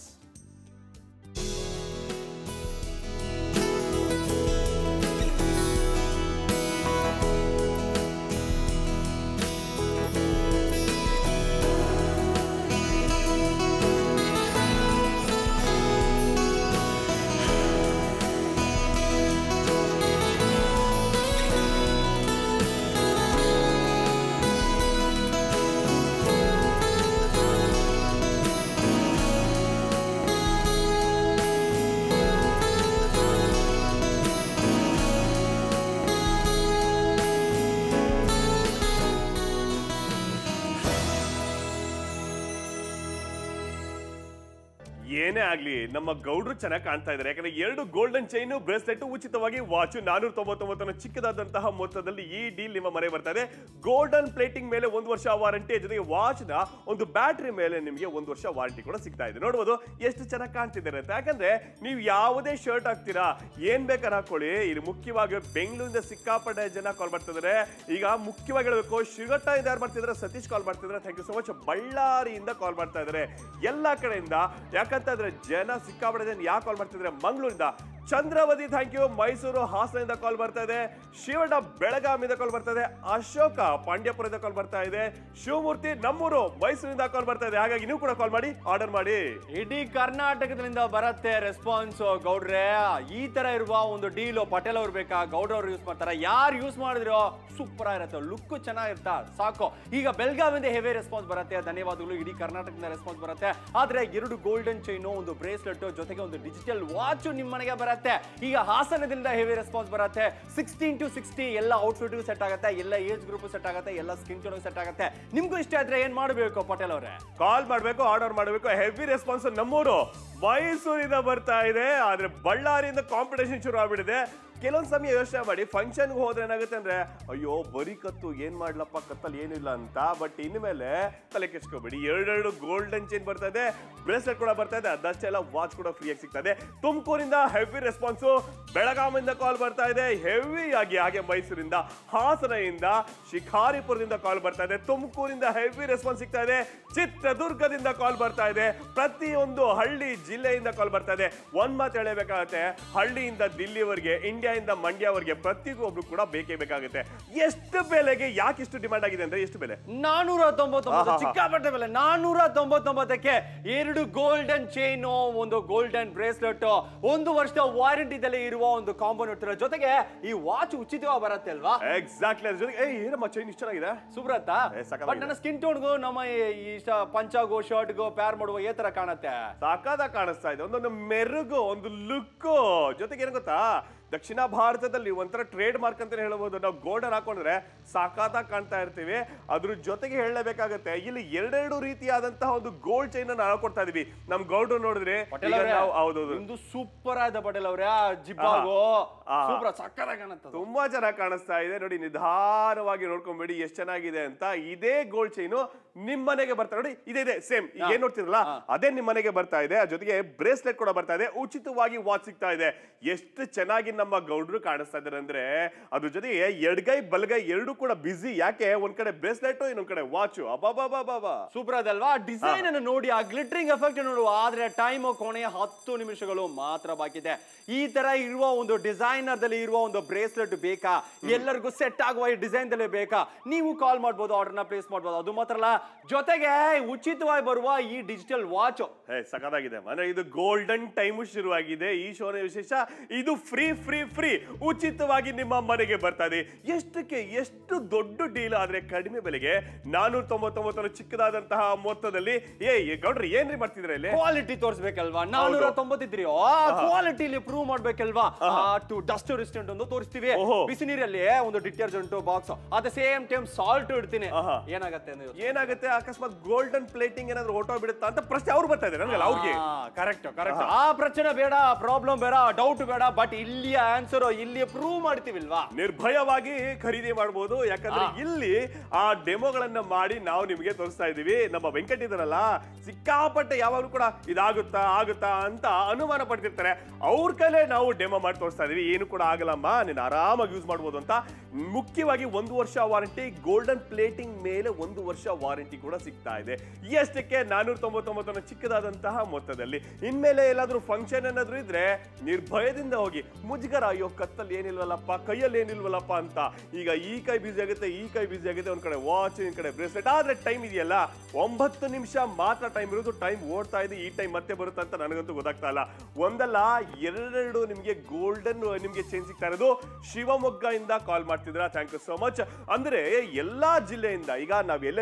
ಏನೇ ಆಗ್ಲಿ ನಮ್ಮ ಗೌಡ್ರು ಚೆನ್ನಾಗಿ ಕಾಣ್ತಾ ಇದ್ದಾರೆ ಯಾಕಂದ್ರೆ ಎರಡು ಗೋಲ್ಡನ್ ಚೈನ್ ಬ್ರೇಸ್ಲೆಟ್ ಉಚಿತವಾಗಿ ವಾಚ್ ನಾನೂರ ತೊಂಬತ್ತೊಂಬತ್ತನ ಚಿಕ್ಕದಾದಂತಹ ಮೊತ್ತದಲ್ಲಿ ಈ ಡೀಲ್ ನಿಮ್ಮ ಮನೆ ಬರ್ತಾ ಇದೆ ಗೋಲ್ಡನ್ ಪ್ಲೇಟಿಂಗ್ ಮೇಲೆ ಒಂದು ವರ್ಷ ವಾರಂಟಿ ಜೊತೆಗೆ ವಾಚ್ ನ ಒಂದು ಬ್ಯಾಟ್ರಿ ಮೇಲೆ ನಿಮಗೆ ಒಂದು ವರ್ಷ ವಾರಂಟಿ ಕೂಡ ಸಿಗ್ತಾ ಇದೆ ನೋಡ್ಬೋದು ಎಷ್ಟು ಚೆನ್ನಾಗಿ ಕಾಣ್ತಿದ್ದಾರೆ ಅಂತ ಯಾಕಂದ್ರೆ ನೀವು ಯಾವುದೇ ಶರ್ಟ್ ಹಾಕ್ತೀರಾ ಏನ್ ಬೇಕಾದ್ರೆ ಹಾಕೊಳ್ಳಿ ಇಲ್ಲಿ ಮುಖ್ಯವಾಗಿ ಬೆಂಗಳೂರಿಂದ ಸಿಕ್ಕಾಪಟ್ಟೆ ಜನ ಕಾಲ್ ಮಾಡ್ತಿದ್ದಾರೆ ಈಗ ಮುಖ್ಯವಾಗಿ ಹೇಳಬೇಕು ಶಿವಘಟ್ಟ ಇಂದ ಯಾರು ಮಾಡ್ತಿದ್ದಾರೆ ಸತೀಶ್ ಕಾಲ್ ಮಾಡ್ತಿದ್ದಾರೆ ಥ್ಯಾಂಕ್ ಯು ಸೊ ಮಚ್ ಬಳ್ಳಾರಿಯಿಂದ ಕಾಲ್ ಮಾಡ್ತಾ ಇದ್ದಾರೆ ಎಲ್ಲ ಕಡೆಯಿಂದ ಯಾಕಂತಂದ್ರೆ ಜನ ಸಿಕ್ಕಾಪಟ್ಟೆ ಜನ ಯಾಕೆ ಕಾಲ್ ಮಾಡ್ತಿದ್ದಾರೆ ಮಂಗಳೂರಿಂದ ಚಂದ್ರವತಿ ಥ್ಯಾಂಕ್ ಯು ಮೈಸೂರು ಹಾಸನದಿಂದ ಕಾಲ್ ಬರ್ತಾ ಇದೆ ಶಿವಣ್ಣ ಬೆಳಗಾವಿಯಿಂದ ಕಾಲ್ ಬರ್ತಾ ಇದೆ ಅಶೋಕ ಪಾಂಡ್ಯಪುರದಿಂದ ಕಾಲ್ ಬರ್ತಾ ಇದೆ ಶಿವಮೂರ್ತಿ ನಮ್ಮೂರು ಮೈಸೂರಿಂದ ಕಾಲ್ ಬರ್ತಾ ಇದೆ ಹಾಗಾಗಿ ನೀವು ಕೂಡ ಕಾಲ್ ಮಾಡಿ ಆರ್ಡರ್ ಮಾಡಿ ಇಡೀ ಕರ್ನಾಟಕದಿಂದ ಬರತ್ತೆ ರೆಸ್ಪಾನ್ಸ್ ಗೌಡ್ರೆ ಈ ತರ ಇರುವ ಒಂದು ಡೀಲ್ ಪಟೇಲ್ ಅವ್ರು ಬೇಕಾ ಗೌಡ್ರ ಅವ್ರು ಯೂಸ್ ಮಾಡ್ತಾರ ಯಾರು ಯೂಸ್ ಮಾಡಿದ್ರೋ ಸೂಪರ್ ಆಗಿರುತ್ತೆ ಲುಕ್ ಚೆನ್ನಾಗಿರ್ತ ಸಾಕು ಈಗ ಬೆಳಗಾವಿಂದ ಹೆವಿ ರೆಸ್ಪಾನ್ಸ್ ಬರುತ್ತೆ ಧನ್ಯವಾದಗಳು ಇಡೀ ಕರ್ನಾಟಕದಿಂದ ರೆಸ್ಪಾನ್ಸ್ ಬರುತ್ತೆ ಆದ್ರೆ ಎರಡು ಗೋಲ್ಡನ್ ಚೈನು ಒಂದು ಬ್ರೇಸ್ಲೆಟ್ ಜೊತೆಗೆ ಒಂದು ಡಿಜಿಟಲ್ ವಾಚ್ ನಿಮ್ಮ ಮನೆಗೆ ಬರುತ್ತೆ ಈಗ ಹಾಸನದಿಂದ ಹೆವಿ ರೆಸ್ಪಾನ್ಸ್ ಬರುತ್ತೆ ಸಿಕ್ಸ್ಟೀನ್ ಟು ಸಿಕ್ಸ್ಟಿ ಎಲ್ಲ ಔಟ್ಫಿಟ್ ಸೆಟ್ ಆಗುತ್ತೆ ಎಲ್ಲ ಏಜ್ ಗ್ರೂಪ್ ಸೆಟ್ ಆಗುತ್ತೆ ಎಲ್ಲ ಸ್ಕಿನ್ ಟೋನ್ ಸೆಟ್ ಆಗುತ್ತೆ ನಿಮ್ಗೂ ಇಷ್ಟ ಆದ್ರೆ ಏನ್ ಮಾಡಬೇಕು ಪಟೇಲ್ ಅವರೇ ಕಾಲ್ ಮಾಡಬೇಕು ಆರ್ಡರ್ ಮಾಡಬೇಕು ಹೆವಿ ರೆಸ್ಪಾನ್ಸ್ ನಮ್ಮೂರು ಮೈಸೂರಿಂದ ಬರ್ತಾ ಇದೆ ಆದ್ರೆ ಬಳ್ಳಾರಿಯಿಂದ ಕಾಂಪಿಟೇಷನ್ ಶುರು ಆಗ್ಬಿಟ್ಟಿದೆ ಕೆಲವೊಂದ್ ಸಮಯ ಯೋಚನೆ ಮಾಡಿ ಫಂಕ್ಷನ್ಗೆ ಹೋದ್ರೆ ಏನಾಗುತ್ತೆ ಅಂದ್ರೆ ಅಯ್ಯೋ ಬರೀ ಕತ್ತು ಏನ್ ಮಾಡ್ಲಪ್ಪ ಕತ್ತಲ್ಲಿ ಏನಿಲ್ಲ ಅಂತ ಬಟ್ ಇನ್ಮೇಲೆ ತಲೆ ಕೆಡ್ಸ್ಕೊಬೇಡಿ ಎರಡೆರಡು ಗೋಲ್ಡನ್ ಚೈನ್ ಬರ್ತಾ ಇದೆ ಬ್ರೇಸ್ಲೆಟ್ ಕೂಡ ಬರ್ತಾ ಇದೆ ಅದಷ್ಟೇ ಎಲ್ಲ ವಾಚ್ ಕೂಡ ಫ್ರೀಯಾಗಿ ಸಿಗ್ತಾ ಇದೆ ತುಮಕೂರಿಂದ ಹೆವಿ ರೆಸ್ಪಾನ್ಸು ಬೆಳಗಾವಿಯಿಂದ ಕಾಲ್ ಬರ್ತಾ ಇದೆ ಹೆವಿ ಆಗಿ ಹಾಗೆ ಮೈಸೂರಿಂದ ಹಾಸನದಿಂದ ಶಿಕಾರಿಪುರದಿಂದ ಕಾಲ್ ಬರ್ತಾ ಇದೆ ತುಮಕೂರಿಂದ ಹೆವಿ ರೆಸ್ಪಾನ್ಸ್ ಸಿಗ್ತಾ ಇದೆ ಚಿತ್ರದುರ್ಗದಿಂದ ಕಾಲ್ ಬರ್ತಾ ಇದೆ ಪ್ರತಿಯೊಂದು ಹಳ್ಳಿ ಜಿಲ್ಲೆಯಿಂದ ಕಾಲ್ ಬರ್ತಾ ಇದೆ ಒಂದ್ ಮಾತು ಹೇಳಬೇಕಾಗತ್ತೆ ಹಳ್ಳಿಯಿಂದ ದಿಲ್ಲಿವರೆಗೆ ಇಂಡಿಯಾದಿಂದ ಮಂಡ್ಯವರೆಗೆ ಪ್ರತಿಯೊಬ್ರು ಕೂಡ ಬೇಕೇ ಬೇಕಾಗುತ್ತೆ ಎಷ್ಟು ಬೆಲೆಗೆ ಯಾಕೆ ಇಷ್ಟು ಡಿಮಾಂಡ್ ಆಗಿದೆ ಅಂದ್ರೆ ಎಷ್ಟು ಬೆಲೆ ನಾನೂರ ತೊಂಬತ್ತೊಂಬತ್ತು ಆಹಾಹಾ. ಚಿಕ್ಕಾಪಟ್ಟೆ ಬೆಲೆ ನಾನೂರ ತೊಂಬತ್ತೊಂಬತ್ತಕ್ಕೆ ಎರಡು ಗೋಲ್ಡನ್ ಚೈನ್ ಒಂದು ಗೋಲ್ಡನ್ ಬ್ರೇಸ್ಲೆಟ್ ಒಂದು ವರ್ಷದ ವಾರಂಟಿದಲ್ಲಿ ಇರುವ ಒಂದು ಕಾಂಬೋ ನೋಡ್ತಿರೋ ಜೊತೆಗೆ ಈ ವಾಚ್ ಉಚಿತವಾಗಿ ಬರುತ್ತೆ ಅಲ್ವಾ ಎಕ್ಸಾಕ್ಟ್ಲಿ ಅದ್ರ ಜೊತೆಗೆ ಏ ಏನಮ್ಮ ಚೈನ್ ಇಷ್ಟು ಚೆನ್ನಾಗಿದೆ ಸುಬ್ರತ ಏ, ಸಖತ್ತಾಗಿದೆ. ಬಟ್ ನನ್ನ ಸ್ಕಿನ್ ಟೋನ್ಗೂ ನಮ್ಮ ಈ- ಈ ಶ- ಪಂಚಾಗೋ ಶರ್ಟ್ಗೋ ಪ್ಯಾರ್ ಮಾಡುವ ಏ ತರ ಕಾಣತ್ತೆ ಸಾಕಾದ ಕಾಣಿಸ್ತಾ ಇದೆ ಒಂದೊಂದು ಮೆರುಗು ಒಂದು ಲುಕ್ಕು ಜೊತೆಗೆ ಏನು ಗೊತ್ತಾ ದಕ್ಷಿಣ ಭಾರತದಲ್ಲಿ ಒಂಥರ ಟ್ರೇಡ್ ಮಾರ್ಕ್ ಅಂತ ಹೇಳ್ಬೋದು ನಾವು ಗೋಲ್ಡನ್ ಹಾಕೊಂಡ್ರೆ ಸಾಕಾದಾಗ ಕಾಣ್ತಾ ಇರ್ತೀವಿ ಅದ್ರ ಜೊತೆಗೆ ಹೇಳಬೇಕಾಗತ್ತೆ ಇಲ್ಲಿ ಎರಡೆರಡು ರೀತಿಯಾದಂತಹ ಒಂದು ಗೋಲ್ಡ್ ಚೈನ್ ಅನ್ನು ಹಾಕೊಡ್ತಾ ಇದೀವಿ ನಮ್ ಗೌಡ್ರು ನೋಡಿದ್ರೆ ಪಟೇಲ್ ಈಗ ಅವ್ರೆ ನಾವು- ಹೌದೌದು ನಿಮ್ದು ಸೂಪರ್ ಆದ ಪಟೇಲ್ ಅವ್ರೆ ಜಿಬ್ಬಾಗೋ ಆಹಾ. ಸೂಪರ್ ಸಕ್ಕತ್ತಾಗಿ ಕಾಣತ್ತದು ತುಂಬಾ ಚೆನ್ನಾಗಿ ಕಾಣಿಸ್ತಾ ಇದೆ ನೋಡಿ ನಿಧಾನವಾಗಿ ನೋಡ್ಕೊಂಬೇಡಿ ಎಷ್ಟು ಚೆನ್ನಾಗಿದೆ ಅಂತ ಇದೇ ಗೋಲ್ಡ್ ಚೈನು ನಿಮ್ ಮನೆಗೆ ಬರ್ತಾ ನೋಡಿ ಇದೇ ಇದೆ ಸೇಮ್ ಈಗ ಏನ್ ನೋಡ್ತಿರಲ್ಲ ಅದೇ ನಿಮ್ ಮನೆಗೆ ಬರ್ತಾ ಇದೆ ಅದ್ರ ಜೊತೆಗೆ ಬ್ರೇಸ್ಲೆಟ್ ಕೂಡ ಬರ್ತಾ ಇದೆ ಉಚಿತವಾಗಿ ವಾಚ್ ಸಿಗ್ತಾ ಇದೆ ಎಷ್ಟು ಚೆನ್ನಾಗಿ ನಮ್ಮ ಗೌಡ್ರು ಕಾಣಿಸ್ತಾ ಇದಾರೆ ಅಂದ್ರೆ ಅದ್ರ ಜೊತೆಗೆ ಎಡ್ಗೈ ಬಲಗೈ ಎರಡು ಕೂಡ ಬಿಸಿ ಯಾಕೆ ಒಂದ್ ಕಡೆ ಬ್ರೇಸ್ಲೆಟ್ ಇನ್ನೊಂದ್ ಕಡೆ ವಾಚು ಅಬಾಬಾಬಾಬಾ ಸೂಪರ್ ಅದಲ್ವಾ ಡಿಸೈನ್ ಅನ್ನು ನೋಡಿ ಆ ಗ್ಲಿಟರಿಂಗ್ ಎಫೆಕ್ಟ್ ನೋಡುವ ಆದ್ರೆ ಟೈಮ್ ಕೊನೆಯ ಹತ್ತು ನಿಮಿಷಗಳು ಮಾತ್ರ ಬಾಕಿ ಇದೆ ಈ ತರ ಇರುವ ಒಂದು ಡಿಸೈನರ್ ದಲ್ಲಿ ಇರುವ ಒಂದು ಬ್ರೇಸ್ಲೆಟ್ ಬೇಕಾ ಎಲ್ಲರಿಗೂ ಸೆಟ್ ಆಗುವ ಈ ಡಿಸೈನ್ ದಲ್ಲಿ ಬೇಕಾ ನೀವು ಕಾಲ್ ಮಾಡ್ಬೋದು ಆರ್ಡರ್ನ ಪ್ಲೇಸ್ ಮಾಡ್ಬೋದು ಅದು ಮಾತ್ರ ಅಲ್ಲ ಜೊತೆಗೆ ಉಚಿತವಾಗಿ ಬರುವ ಈ ಡಿಜಿಟಲ್ ವಾಚ್ ಹೇ ಸಖತ್ತಾಗಿದೆ ಅಂದ್ರೆ ಇದು ಗೋಲ್ಡನ್ ಟೈಮ್ ಶುರುವಾಗಿದೆ ಈ ಶೋನ ವಿಶೇಷ ಇದು ಫ್ರೀ ಫ್ರೀ ಫ್ರೀ ಉಚಿತವಾಗಿ ನಿಮ್ಮ ಮನೆಗೆ ಬರ್ತಾ ಇದೆ ಎಷ್ಟಕ್ಕೆ ಎಷ್ಟು ದೊಡ್ಡ ಡೀಲ್ ಆದ್ರೆ ಕಡಿಮೆ ಬೆಲೆಗೆ ನಾನೂರ ತೊಂಬತ್ತೊಂಬತ್ತರ ಚಿಕ್ಕದಾದಂತಹ ಮೊತ್ತದಲ್ಲಿ ಏ ಏ, ಗೌಡ್ರಿ ಏನ್ರಿ ಮಾಡ್ತಿದ್ರೆ ಇಲ್ಲಿ ಕ್ವಾಲಿಟಿ ತೋರಿಸ್ಬೇಕಲ್ವಾ ನಾನೂರ ತೊಂಬತ್ತಿದ್ರಿ ಕ್ವಾಲಿಟಿಲಿ ಪ್ರೂವ್ ಮಾಡ್ಬೇಕಲ್ವಾ ಟು ಡಸ್ಟ್ ರೆಸಿಸ್ಟೆಂಟ್ ಒಂದು ತೋರಿಸ್ತೀವಿ ಓಹೋ. ಬಿಸಿ ನೀರಲ್ಲಿ ಒಂದು detergent box at the same time salt ಇಡ್ತೀನಿ ಆಹಾ. ಏನಾಗತ್ತೆ ಅಂದ್ರೆ ಏನಾಗುತ್ತೆ ಅಕಸ್ಮಾತ್ ಗೋಲ್ಡನ್ ಪ್ಲೇಟಿಂಗ್ ಏನಾದ್ರು ಓಟೋ ಬಿಡುತ್ತಾ ಅಂತ ಪ್ರಶ್ನೆ ಅವ್ರು ಬರ್ತಾ ಇದ್ದಾರೆ ನನಗಲ್ಲ ಅವ್ರಿಗೆ ಕರೆಕ್ಟ್ ಕರೆಕ್ಟ್ ಆ ಪ್ರಶ್ನೆ ಬೇಡ ಪ್ರಾಬ್ಲಮ್ ಬೇಡ ಡೌಟ್ ಬೇಡ ಬಟ್ ಇಲ್ಲಿಯ ಆನ್ಸರ್ ಇಲ್ಲಿ ಪ್ರೂವ್ ಮಾಡ್ತೀವಿಲ್ವಾ ನಿರ್ಭಯವಾಗಿ ಖರೀದಿ ಮಾಡಬಹುದು ಯಾಕಂದ್ರೆ ಇಲ್ಲಿ ಆ ಡೆಮೋಗಳನ್ನ ಮಾಡಿ ನಾವು ನಿಮಗೆ ತೋರಿಸ್ತಾ ಇದೀವಿ ನಮ್ಮ ವೆಂಕಟ್ ಇದಾರಲ್ಲ ಸಿಕ್ಕಾಪಟ್ಟೆ ಯಾವಾಗಲೂ ಕೂಡ ಇದಾಗುತ್ತಾ ಆಗುತ್ತಾ ಅಂತ ಅನುಮಾನ ಪಡ್ತಿರ್ತಾರೆ ಅವ್ರ ಕೈಲೇ ನಾವು ಡೆಮೋ ಮಾಡಿ ತೋರಿಸ್ತಾ ಇದೀವಿ ಏನು ಕೂಡ ಆಗಲ್ಲಮ್ಮ ನೀನು ಆರಾಮಾಗಿ ಯೂಸ್ ಮಾಡ್ಬೋದು ಅಂತ ಮುಖ್ಯವಾಗಿ ಒಂದು ವರ್ಷ ವಾರಂಟಿ ಗೋಲ್ಡನ್ ಪ್ಲೇಟಿಂಗ್ ಮೇಲೆ ಒಂದು ವರ್ಷ ವಾರಂಟಿ ಕೂಡ ಸಿಗ್ತಾ ಇದೆ ಎಷ್ಟಕ್ಕೆ ನಾನೂರ ತೊಂಬತ್ತೊಂಬತ್ತನ ಚಿಕ್ಕದಾದಂತಹ ಮೊತ್ತದಲ್ಲಿ ಇನ್ಮೇಲೆ ಎಲ್ಲಾದ್ರೂ ಫಂಕ್ಷನ್ ಏನಾದ್ರೂ ಇದ್ರೆ ನಿರ್ಭಯದಿಂದ ಹೋಗಿ ಮುಜುಗರ ಅಯ್ಯೋ ಕತ್ತಲ್ಲಿ ಏನಿಲ್ವಲ್ಲಪ್ಪ ಕೈಯಲ್ಲಿ ಏನಿಲ್ವಲ್ಲಪ್ಪ ಅಂತ ಈಗ ಈ ಕೈ ಬಿಸಿ ಆಗುತ್ತೆ ಈ ಕೈ ಬಿಸಿ ಆಗುತ್ತೆ ಒಂದ್ ಕಡೆ ವಾಚ್ ಈ ಕಡೆ ಬ್ರೇಸ್ಲೆಟ್ ಆದ್ರೆ ಟೈಮ್ ಇದೆಯಲ್ಲ ಒಂಬತ್ತು ನಿಮಿಷ ಮಾತ್ರ ಟೈಮ್ ಇರೋದು ಟೈಮ್ ಓಡ್ತಾ ಇದೆ ಈ ಟೈಮ್ ಮತ್ತೆ ಬರುತ್ತೆ ಅಂತ ನನಗಂತೂ ಗೊತ್ತಾಗ್ತಾ ಇಲ್ಲ ಒಂದಲ್ಲ ಎರಡೆರಡು ನಿಮ್ಗೆ ಗೋಲ್ಡನ್ ನಿಮ್ಗೆ ಚೇಂಜ್ ಸಿಗ್ತಾ ಇರೋದು ಶಿವಮೊಗ್ಗ ಇಂದ ಕಾಲ್ ಮಾಡ್ತಿದ್ರ ಥ್ಯಾಂಕ್ ಯು ಸೋ ಮಚ್ ಅಂದ್ರೆ ಎಲ್ಲಾ ಜಿಲ್ಲೆಯಿಂದ ಈಗ ನಾವ್ ಎಲ್ಲೆಲ್ಲಿ ಇರ್ತೀವಿ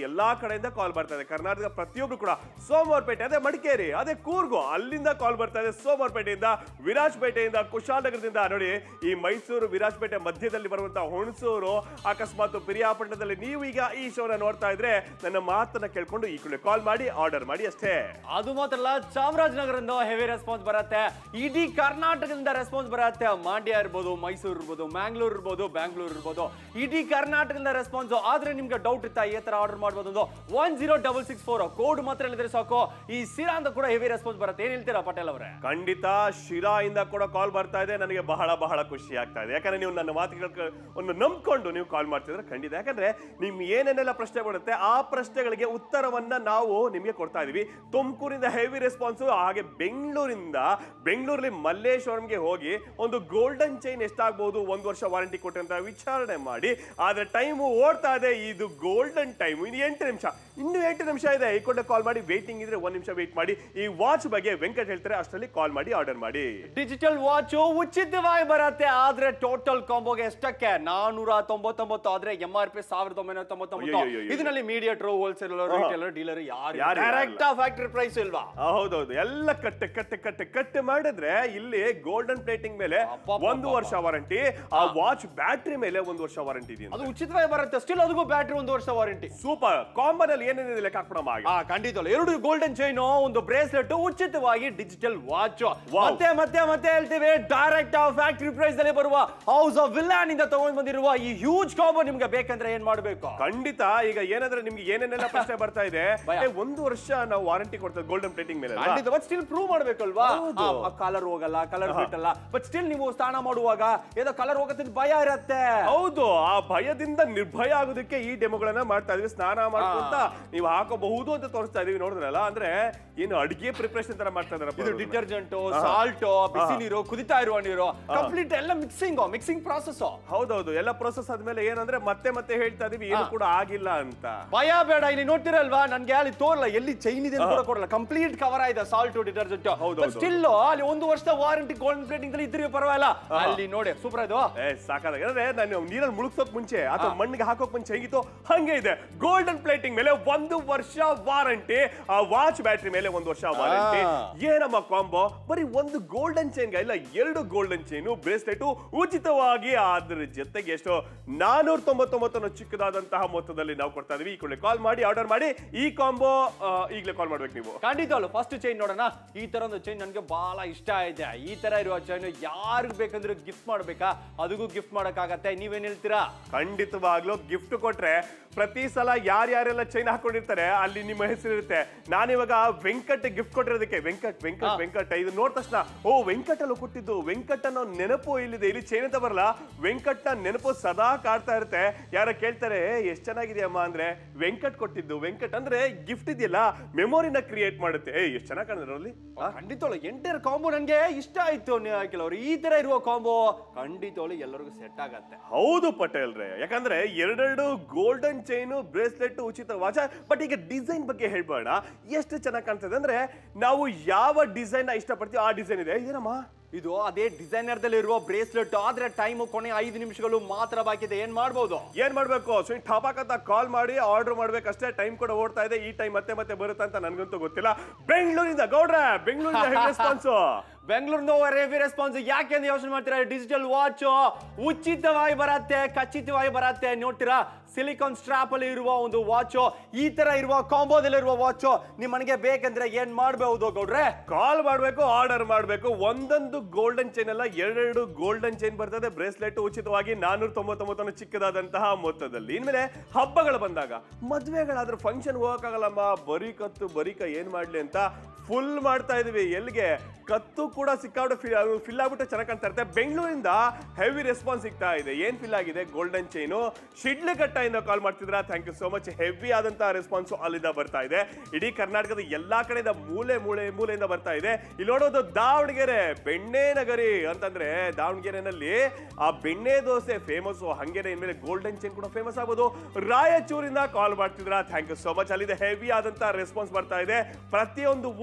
ಎಲ್ಲಾ ಕಡೆಯಿಂದ ಕಾಲ್ ಬರ್ತಾ ಇದೆ ಕರ್ನಾಟಕ ಪ್ರತಿಯೊಬ್ರು ಕೂಡ ಸೋಮವಾರಪೇಟೆ ಅದೇ ಮಡಿಕೇರಿ ಅದೇ ಕೂರ್ಗು ಅಲ್ಲಿಂದ ಕಾಲ್ ಬರ್ತಾ ಇದೆ ಸೋಮವಾರಪೇಟೆಯಿಂದ ವಿರಾಜಪೇಟೆಯಿಂದ ಕುಶಾಲನಗರದಿಂದ ನೋಡಿ ಈ ಮೈಸೂರು ವಿರಾಜಪೇಟೆ ಮಧ್ಯದಲ್ಲಿ ಬರುವಂತಹ ಹುಣಸೂರು ಅಕಸ್ಮಾತ್ ಪಿರಿಯಾಪಟ್ಟಣದಲ್ಲಿ ನೀವು ಈಗ ಈ ಶೋನ ನೋಡ್ತಾ ಇದ್ರೆ ನನ್ನ ಮಾತನ್ನ ಕೇಳ್ಕೊಂಡು ಈ ಕೂಡಲೇ ಕಾಲ್ ಮಾಡಿ ಆರ್ಡರ್ ಮಾಡಿ ಅಷ್ಟೇ ಅದು ಮಾತ್ರ ಅಲ್ಲ ಚಾಮರಾಜನಗರದಿಂದ ಹೆವಿ ರೆಸ್ಪಾನ್ಸ್ ಬರುತ್ತೆ ಇಡೀ ಕರ್ನಾಟಕದಿಂದ ರೆಸ್ಪಾನ್ಸ್ ಬರುತ್ತೆ ಮಂಡ್ಯ ಇರ್ಬೋದು ಮೈಸೂರು ಇರ್ಬೋದು ಮ್ಯಾಂಗ್ಳೂರ್ ಇರ್ಬೋದು ಬ್ಯಾಂಗ್ಳೂರ್ ಇರ್ಬೋದು ಇಡೀ ಕರ್ನಾಟಕದಿಂದ ರೆಸ್ಪಾನ್ಸ್ ಆದ್ರೆ ನಿಮ್ಗೆ ಡೌಟ್ ಇತ್ತಾ ಈ ತರ ಆರ್ಡರ್ ಮಾಡ್ಬೋದು ಒಂದು one zero double six four code ಮಾತ್ರ ಹೇಳಿದ್ರೆ ಸಾಕು ಈ ಸಿರಾ ಅಂತ ಕೂಡ ಹೆವಿ ರೆಸ್ಪಾನ್ಸ್ ಬರುತ್ತೆ ಏನ್ ಹೇಳ್ತೀರಾ ಪಟೇಲ್ ಅವರೇ ಖಂಡಿತ ಶಿರಾ ಇಂದ ಕೂಡ ಕಾಲ್ ಬರ್ತಾ ಇದೆ ನನಗೆ ಬಹಳ ಬಹಳ ಖುಷಿ ಆಗ್ತಾ ಇದೆ ಯಾಕಂದ್ರೆ ನೀವು ನನ್ನ ಮಾತುಗಳ ಒಂದು ನಂಬ್ಕೊಂಡು ನೀವು ಕಾಲ್ ಮಾಡ್ತಿದ್ರೆ ಖಂಡಿತ ಯಾಕಂದ್ರೆ ನಿಮ್ ಏನೇನೆಲ್ಲ ಪ್ರಶ್ನೆ ಬರುತ್ತೆ ಆ ಪ್ರಶ್ನೆಗಳಿಗೆ ಉತ್ತರವನ್ನ ನಾವು ನಿಮಗೆ ಕೊಡ್ತಾ ಇದೀವಿ ತುಮಕೂರಿಂದ ಹೆವಿ ರೆಸ್ಪಾನ್ಸ್ ಹಾಗೆ ಬೆಂಗಳೂರಿಂದ ಬೆಂಗಳೂರಲ್ಲಿ ಮಲ್ಲೇಶ್ವರಂಗೆ ಹೋಗಿ ಒಂದು ಗೋಲ್ಡನ್ ಚೈನ್ ಎಷ್ಟಾಗ್ಬೋದು ಒಂದು ವರ್ಷ ವಾರಂಟಿ ಕೊಟ್ಟೆ ಅಂತ ವಿಚಾರಣೆ ಮಾಡಿ ಆದ್ರೆ ಟೈಮು ಓಡ್ತಾ ಇದೆ ಇದು ಗೋಲ್ಡನ್ ಟೈಮ್ ಇನ್ನು ಎಂಟು ನಿಮಿಷ ಇನ್ನು ಎಂಟು ನಿಮಿಷ ಇದೆ ಈ ಕೂಡಲೇ ಕಾಲ್ ಮಾಡಿ ವೇಟಿಂಗ್ ಇದ್ರೆ ಒಂದ್ ನಿಮಿಷ ವೇಟ್ ಮಾಡಿ ಈ ವಾಚ್ ಬಗ್ಗೆ ವೆಂಕಟ್ ಹೇಳ್ತಾರೆ ಅಷ್ಟರಲ್ಲಿ ಕಾಲ್ ಮಾಡಿ ಆರ್ಡರ್ ಮಾಡಿ ಡಿಜಿಟಲ್ ವಾಚ್ ಉಚಿತವಾಗಿ ಬರುತ್ತೆ ಆದ್ರೆ ಟೋಟಲ್ ಕಾಂಬೋಗೆ ಎಷ್ಟಕ್ಕೆ ನಾನೂರ ತೊಂಬತ್ತೊಂಬತ್ತು ಆದ್ರೆ ಎಂ ಆರ್ ಪಿ ಸಾವಿರದ ಒಂಬೈನೂರ ತೊಂಬತ್ತೊಂಬತ್ತು ಅಯ್ಯಯ್ಯಯ್ಯೋ. ಇದರಲ್ಲಿ ಮೀಡಿಯೇಟರ್ ಹೋಲ್ಸೇಲರ್ ರಿಟೇಲರ್ ಡೀಲರ್ ಯಾರು ಯಾರು ಡೈರೆಕ್ಟ್ ಫ್ಯಾಕ್ಟರಿ ಪ್ರೈಸ್ ಇಲ್ವಾ ಆ, ಹೌದೌದು ಎಲ್ಲ ಕಟ್ಟೆ ಕಟ್ಟೆ ಕಟ್ಟೆ ಕಟ್ಟೆ ಮಾಡಿದ್ರೆ ಇಲ್ಲಿ ಗೋಲ್ಡನ್ ಪ್ಲೇಟಿಂಗ್ ಮೇಲೆ ಅಬ್ಬಬ್ಬಬ್ಬ. ಒಂದು ವರ್ಷ ವಾರಂಟಿ ಆ ವಾಚ್ ಬ್ಯಾಟ್ರಿ ಮೇಲೆ ಒಂದು ವರ್ಷ ವಾರಂಟಿ ಇದೆ ಅದು ಉಚಿತವಾಗಿ ಬರುತ್ತೆ ಸ್ಟಿಲ್ ಅದಕ್ಕೂ ಬ್ಯಾಟ್ರಿ ಒಂದು ವರ್ಷ ವಾರಂಟಿ ಸೂಪರ್ ಕಾಂಬನ್ ಅಲ್ಲಿ ಏನೇನಿದೆ ಲೆಕ್ಕ ಹಾಕ್ಬಿಡಮ್ಮ ಹಾಗೆ ಆ ಖಂಡಿತ ಎರಡು ಗೋಲ್ಡನ್ ಚೈನ್ ಒಂದು ಬ್ರೇಸ್ಲೆಟ್ ಉಚಿತವಾಗಿ ಡಿಜಿಟಲ್ ವಾಚ್ Wow. ಮತ್ತೆ ಮತ್ತೆ ಮತ್ತೆ ಹೇಳ್ತೀವಿ ಡೈರೆಕ್ಟ್ ಫ್ಯಾಕ್ಟರಿ ಪ್ರೈಸ್ ಅಲ್ಲಿ ಬರುವ ಹೌಸ್ ಆಫ್ ವಿಲ್ಲಾನ್ ಇಂದ ತಗೊಂಡ್ ಬಂದಿರುವ ಈ ಹ್ಯೂಜ್ ಕಾಂಬೋ ನಿಮ್ಗೆ ಬೇಕಂದ್ರೆ ಏನ್ ಮಾಡ್ಬೇಕು ಖಂಡಿತ ಈಗ ಏನಂದ್ರೆ ನಿಮ್ಗೆ ಏನೇನೆಲ್ಲ ಪ್ರಶ್ನೆ ಬರ್ತಾ ಇದೆ ಭಯ. ಏ, ಒಂದು ವರ್ಷ ನಾವು ವಾರಂಟಿ ಕೊಡ್ತೇವೆ ಗೋಲ್ಡನ್ ಪ್ಲೇಟಿಂಗ್ ಮೇಲೆ ಅಲ್ವಾ? ಖಂಡಿತ ಬಟ್ ಸ್ಟಿಲ್ ಪ್ರೂವ್ ಮಾಡ್ಬೇಕಲ್ವಾ ಹೌದು. ಕಲರ್ ಹೋಗಲ್ಲ ಕಲರ್ ಬಿಟ್ಟಲ್ಲ ಬಟ್ ಸ್ಟಿಲ್ ನೀವು ಸ್ನಾನ ಮಾಡುವಾಗ ಏನೋ ಕಲರ್ ಹೋಗತ್ತೆ ಭಯ ಇರತ್ತೆ ಹೌದು ಆ ಭಯದಿಂದ ನಿರ್ಭಯ ಆಗೋದಕ್ಕೆ ಈ ಡೆಮೋಗಳನ್ನ ಮಾಡ್ತಾ ಇದೀವಿ ಸ್ನಾನ ಮಾಡ್ಕೊಂತ ನೀವು ಹಾಕೋಬಹುದು ಅಂತ ತೋರಿಸ್ತಾ ಇದೀವಿ ನೋಡಿದ್ರಲ್ಲ ಅಂದ್ರೆ ಏನು ಅಡಿಗೆ ಪ್ರಿಪರೇಷನ್ ತರ ಮಾಡ್ತಾ ಇದು ಇದಾರೆ ಡಿಟರ್ಜೆಂಟ್ ಸಾಲ್ಟ್ ಬಿಸಿ ನೀರು ಕುದಿತಾ ಇರುವ ನೀರು ಕಂಪ್ಲೀಟ್ ಎಲ್ಲ ಮಿಕ್ಸಿಂಗ್ ಮಿಕ್ಸಿಂಗ್ ಪ್ರಾಸೆಸ್ ಹೌದೌದು ಎಲ್ಲ ಪ್ರೊಸೆಸ್ ಆದ್ಮೇಲೆ ಏನಂದ್ರೆ ಮತ್ತೆ ಮತ್ತೆ ಹೇಳ್ತಾ ಇದೀವಿ ಏನು ಕೂಡ ಆಗಿಲ್ಲ ಅಂತ ಭಯ ಬೇಡ ಇಲ್ಲಿ ನೋಡ್ತಿರಲ್ವಾ ನನ್ಗೆ ಅಲ್ಲಿ ತೋರಲ್ಲ ಎಲ್ಲಿ ಚೈನ್ ಇದೆ ಅಂತ ಕೂಡ ಕೊಡಲ್ಲ ಕಂಪ್ಲೀಟ್ ಕವರ್ ಆಗಿದೆ ಸಾಲ್ಟ್ ಡಿಟರ್ಜೆಂಟ್ ಹೌದೌದು. ಸ್ಟಿಲ್ ಅಲ್ಲಿ ಒಂದು ವರ್ಷದ ವಾರಂಟಿ ಗೋಲ್ಡನ್ ಪ್ಲೇಟಿಂಗ್ ಇದ್ರೆ ಪರವಾಗಿಲ್ಲ ಅಲ್ಲಿ ನೋಡಿ ಸೂಪರ್ ಅದು ಏ ಸಾಕಾದ ಅಂದ್ರೆ ನಾನು ನೀರಲ್ಲಿ ಮುಳುಗ್ಸೋಕ್ ಮುಂಚೆ ಅಥವಾ ಮಣ್ಣಿಗೆ ಹಾಕೋಕ್ ಮುಂಚೆ ಹೇಗಿತ್ತು ಹಂಗೆ ಇದೆ ಗೋಲ್ಡನ್ ಪ್ಲೇಟಿಂಗ್ ಮೇಲೆ ಒಂದು ವರ್ಷ ವಾರಂಟಿ ಆ ವಾಚ್ ಬ್ಯಾಟ್ರಿ ಮೇಲೆ ಒಂದು ವರ್ಷ ವಾರಂಟಿ ಆ. ಏನಮ್ಮ ಕಾಂಬೋ ಬರೀ ಒಂದು ಗೋಲ್ಡನ್ ಚೈನ್ ಇಲ್ಲ ಎರಡು ಗೋಲ್ಡನ್ ಚೈನು ಬ್ರೇಸ್ಲೆಟ್ ಉಚಿತವಾಗಿ ಅದ್ರ ಜೊತೆಗೆ ಎಷ್ಟು ನಾನೂರ ತೊಂಬತ್ತೊಂಬತ್ತನ್ನು ಚಿಕ್ಕದಾದಂತಹ ಮೊತ್ತದಲ್ಲಿ ನಾವು ಕೊಡ್ತಾ ಇದೀವಿ ಈ ಕೂಡಲೇ ಕಾಲ್ ಮಾಡಿ ಆರ್ಡರ್ ಮಾಡಿ ಈ ಕಾಂಬೋ ಈಗಲೇ ಕಾಲ್ ಮಾಡ್ಬೇಕು ನೀವು ಖಂಡಿತವಲ್ಲ ಫಸ್ಟ್ ಚೈನ್ ನೋಡೋಣ ಈ ತರ ಒಂದು ಚೈನ್ ನನಗೆ ಬಹಳ ಇಷ್ಟ ಇದೆ ಈ ತರ ಇರುವ ಚೈನ್ ಯಾರಿಗ್ ಬೇಕಂದ್ರೆ ಗಿಫ್ಟ್ ಮಾಡ್ಬೇಕಾ ಅದಕ್ಕೂ ಗಿಫ್ಟ್ ಮಾಡಕ್ಕಾಗತ್ತೆ ನೀವೇನ್ ಹೇಳ್ತೀರಾ ಖಂಡಿತವಾಗ್ಲೂ ಗಿಫ್ಟ್ ಕೊಟ್ರೆ ಪ್ರತಿ ಸಲ ಯಾರ್ಯಾರೆಲ್ಲ ಚೈನ್ ಹಾಕೊಂಡಿರ್ತಾರೆ ಅಲ್ಲಿ ನಿಮ್ಮ ಹೆಸರು ಇರುತ್ತೆ ನಾನಿವಾಗ ವೆಂಕಟ್ ಗಿಫ್ಟ್ ಕೊಟ್ಟಿರೋದಕ್ಕೆ ವೆಂಕಟ್ ವೆಂಕಟ್ ವೆಂಕಟ್ ಇದು ನೋಡಿದ ತಕ್ಷಣ ಓ ವೆಂಕಟ್ ಅಲ್ಲೂ ಕೊಟ್ಟಿದ್ದು ವೆಂಕಟ್ ಅನ್ನೋ ನೆನಪು ಇಲ್ಲಿದೆ ಇಲ್ಲಿ ಚೈನ್ ಅಂತ ಬರಲ್ಲ ವೆಂಕಟ್ನ ನೆನಪು ಸದಾ ಕಾಡ್ತಾ ಇರುತ್ತೆ ಯಾರ ಕೇಳ್ತಾರೆ ಎಷ್ಟ್ ಚೆನ್ನಾಗಿದೆಯಮ್ಮ ಅಂದ್ರೆ ವೆಂಕಟ್ ಕೊಟ್ಟಿದ್ದು ವೆಂಕಟ್ ಅಂದ್ರೆ ಗಿಫ್ಟ್ ಇದೆಯಲ್ಲ ಮೆಮೊರಿನ ಕ್ರಿಯೇಟ್ ಮಾಡುತ್ತೆ ಏ ಎಷ್ಟ್ ಚೆನ್ನಾಗಿ ಕಾಣಿದ್ರು ಅಲ್ಲಿ ಖಂಡಿತವಲ್ಲ ಎಂಟರ್ ಕಾಂಬೋ ನನಗೆ ಇಷ್ಟ ಆಯ್ತು ಕೆಲವರು ಈ ತರ ಇರುವ ಕಾಂಬೋ ಖಂಡಿತವಲ್ಲ ಎಲ್ಲರಿಗೂ ಸೆಟ್ ಆಗತ್ತೆ ಹೌದು ಪಟೇಲ್ರೆ ಯಾಕಂದ್ರೆ ಎರಡೆರಡು ಗೋಲ್ಡನ್ ಚೈನು ಬ್ರೇಸ್ಲೆಟ್ ಉಚಿತ ವಾಚ ಬಟ್ ಈಗ ಡಿಸೈನ್ ಬಗ್ಗೆ ಹೇಳ್ಬೇಡ ಎಷ್ಟು ಚೆನ್ನಾಗಿ ಕಾಣ್ತದೆ ಅಂದ್ರೆ ನಾವು ಯಾವ ಡಿಸೈನ್ ಇಷ್ಟಪಡ್ತೀವಿ ಆ ಡಿಸೈನ್ ಇದೆ ಇದೇನಮ್ಮ ಇದು ಅದೇ ಡಿಸೈನರ್ ದಲ್ಲಿ ಇರುವ ಬ್ರೇಸ್ಲೆಟ್ ಆದ್ರೆ ಟೈಮ್ ಕೊನೆ ಐದು ನಿಮಿಷಗಳು ಮಾತ್ರ ಬಾಕಿ ಇದೆ ಏನ್ ಮಾಡ್ಬೋದು ಏನ್ ಮಾಡ್ಬೇಕು ಸೊ ಠಪಾಕ್ ಅಂತ ಕಾಲ್ ಮಾಡಿ ಆರ್ಡರ್ ಮಾಡ್ಬೇಕಷ್ಟೇ ಟೈಮ್ ಕೂಡ ಓಡ್ತಾ ಇದೆ ಈ ಟೈಮ್ ಮತ್ತೆ ಮತ್ತೆ ಬರುತ್ತೆ ಅಂತ ನನ್ಗಂತೂ ಗೊತ್ತಿಲ್ಲ ಬೆಂಗಳೂರಿಂದ ಗೌಡ್ರ ಬೆಂಗಳೂರಿಂದ ರೆಸ್ಪಾನ್ಸ್ ಬೆಂಗಳೂರಿನ ಹೆವಿ ರೆಸ್ಪಾನ್ಸ್ ಯಾಕೆಂದ್ರೆ ಯೋಚನೆ ಮಾಡ್ತೀರಾ ಡಿಜಿಟಲ್ ವಾಚ್ ಉಚಿತವಾಗಿ ಬರತ್ತೆ ಖಚಿತವಾಗಿ ಬರತ್ತೆ ನೋಡ್ತೀರಾ ಸಿಲಿಕಾನ್ ಸ್ಟ್ರಾಪ್ ಅಲ್ಲಿ ಇರುವ ಒಂದು ವಾಚ್ ಈ ತರ ಇರುವ ಕಾಂಬೋದಲ್ಲಿ ಇರುವ ವಾಚ್ ನಿಮ್ಮ ಮನೆಗೆ ಬೇಕಂದ್ರೆ ಏನ್ ಮಾಡಬಹುದು ಗೌಡ್ರೆ ಕಾಲ್ ಮಾಡಬೇಕು ಆರ್ಡರ್ ಮಾಡಬೇಕು ಒಂದೊಂದು ಗೋಲ್ಡನ್ ಚೈನ್ ಅಲ್ಲ ಎರಡೆರಡು ಗೋಲ್ಡನ್ ಚೈನ್ ಬರ್ತದೆ ಬ್ರೇಸ್ಲೆಟ್ ಉಚಿತವಾಗಿ ನಾನೂರ ತೊಂಬತ್ತೊಂಬತ್ತನ್ನು ಚಿಕ್ಕದಾದಂತಹ ಮೊತ್ತದಲ್ಲಿ ಇನ್ಮೇಲೆ ಹಬ್ಬಗಳು ಬಂದಾಗ ಮದ್ವೆಗಳಾದ್ರೆ ಫಂಕ್ಷನ್ ಹೋಗಕ್ಕಾಗಲ್ಲಮ್ಮ ಬರೀ ಕತ್ತು ಬರೀ ಕ ಏನ್ ಮಾಡ್ಲಿ ಅಂತ ಫುಲ್ ಮಾಡ್ತಾ ಇದೀವಿ ಎಲ್ಲಿಗೆ ಕತ್ತು ಕೂಡ ಸಿಕ್ಕಾಬಿಟ್ಟು ಫಿಲ್ ಆಗ್ಬಿಟ್ಟು ಚೆನ್ನಾಗಿ ಕಾಣ್ತಾ ಇರುತ್ತೆ ಬೆಂಗಳೂರಿಂದ ಹೆವಿ ರೆಸ್ಪಾನ್ಸ್ ಸಿಗ್ತಾ ಇದೆ ಏನ್ ಫಿಲ್ ಆಗಿದೆ ಗೋಲ್ಡನ್ ಚೈನು ಶಿಡ್ಲಘಟ್ಟದಿಂದ ಕಾಲ್ ಮಾಡ್ತಿದ್ರ thank you so much heavy ಆದಂತಹ ರೆಸ್ಪಾನ್ಸ್ ಅಲ್ಲಿಂದ ಬರ್ತಾ ಇದೆ ಇಡೀ ಕರ್ನಾಟಕದ ಎಲ್ಲಾ ಕಡೆಯಿಂದ ಮೂಲೆ ಮೂಲೆ ಮೂಲೆಯಿಂದ ಬರ್ತಾ ಇದೆ ಇಲ್ಲಿ ನೋಡೋದು ದಾವಣಗೆರೆ ಬೆಣ್ಣೆ ನಗರಿ ಅಂತಂದ್ರೆ ದಾವಣಗೆರೆನಲ್ಲಿ ಆ ಬೆಣ್ಣೆ ದೋಸೆ ಫೇಮಸ್ ಹಂಗೇನೆ ಇನ್ಮೇಲೆ ಗೋಲ್ಡನ್ ಚೈನ್ ಕೂಡ ಫೇಮಸ್ ಆಗ್ಬೋದು ರಾಯಚೂರಿಂದ ಕಾಲ್ ಮಾಡ್ತಿದ್ರ ಥ್ಯಾಂಕ್ ಯು ಸೋ ಮಚ್ ಅಲ್ಲಿದೆ ಹೆವಿ ಆದಂತ ರೆಸ್ಪಾನ್ಸ್ ಬರ್ತಾ ಇದೆ ಪ್ರತಿಯೊಂದು ಊರಿಗೆ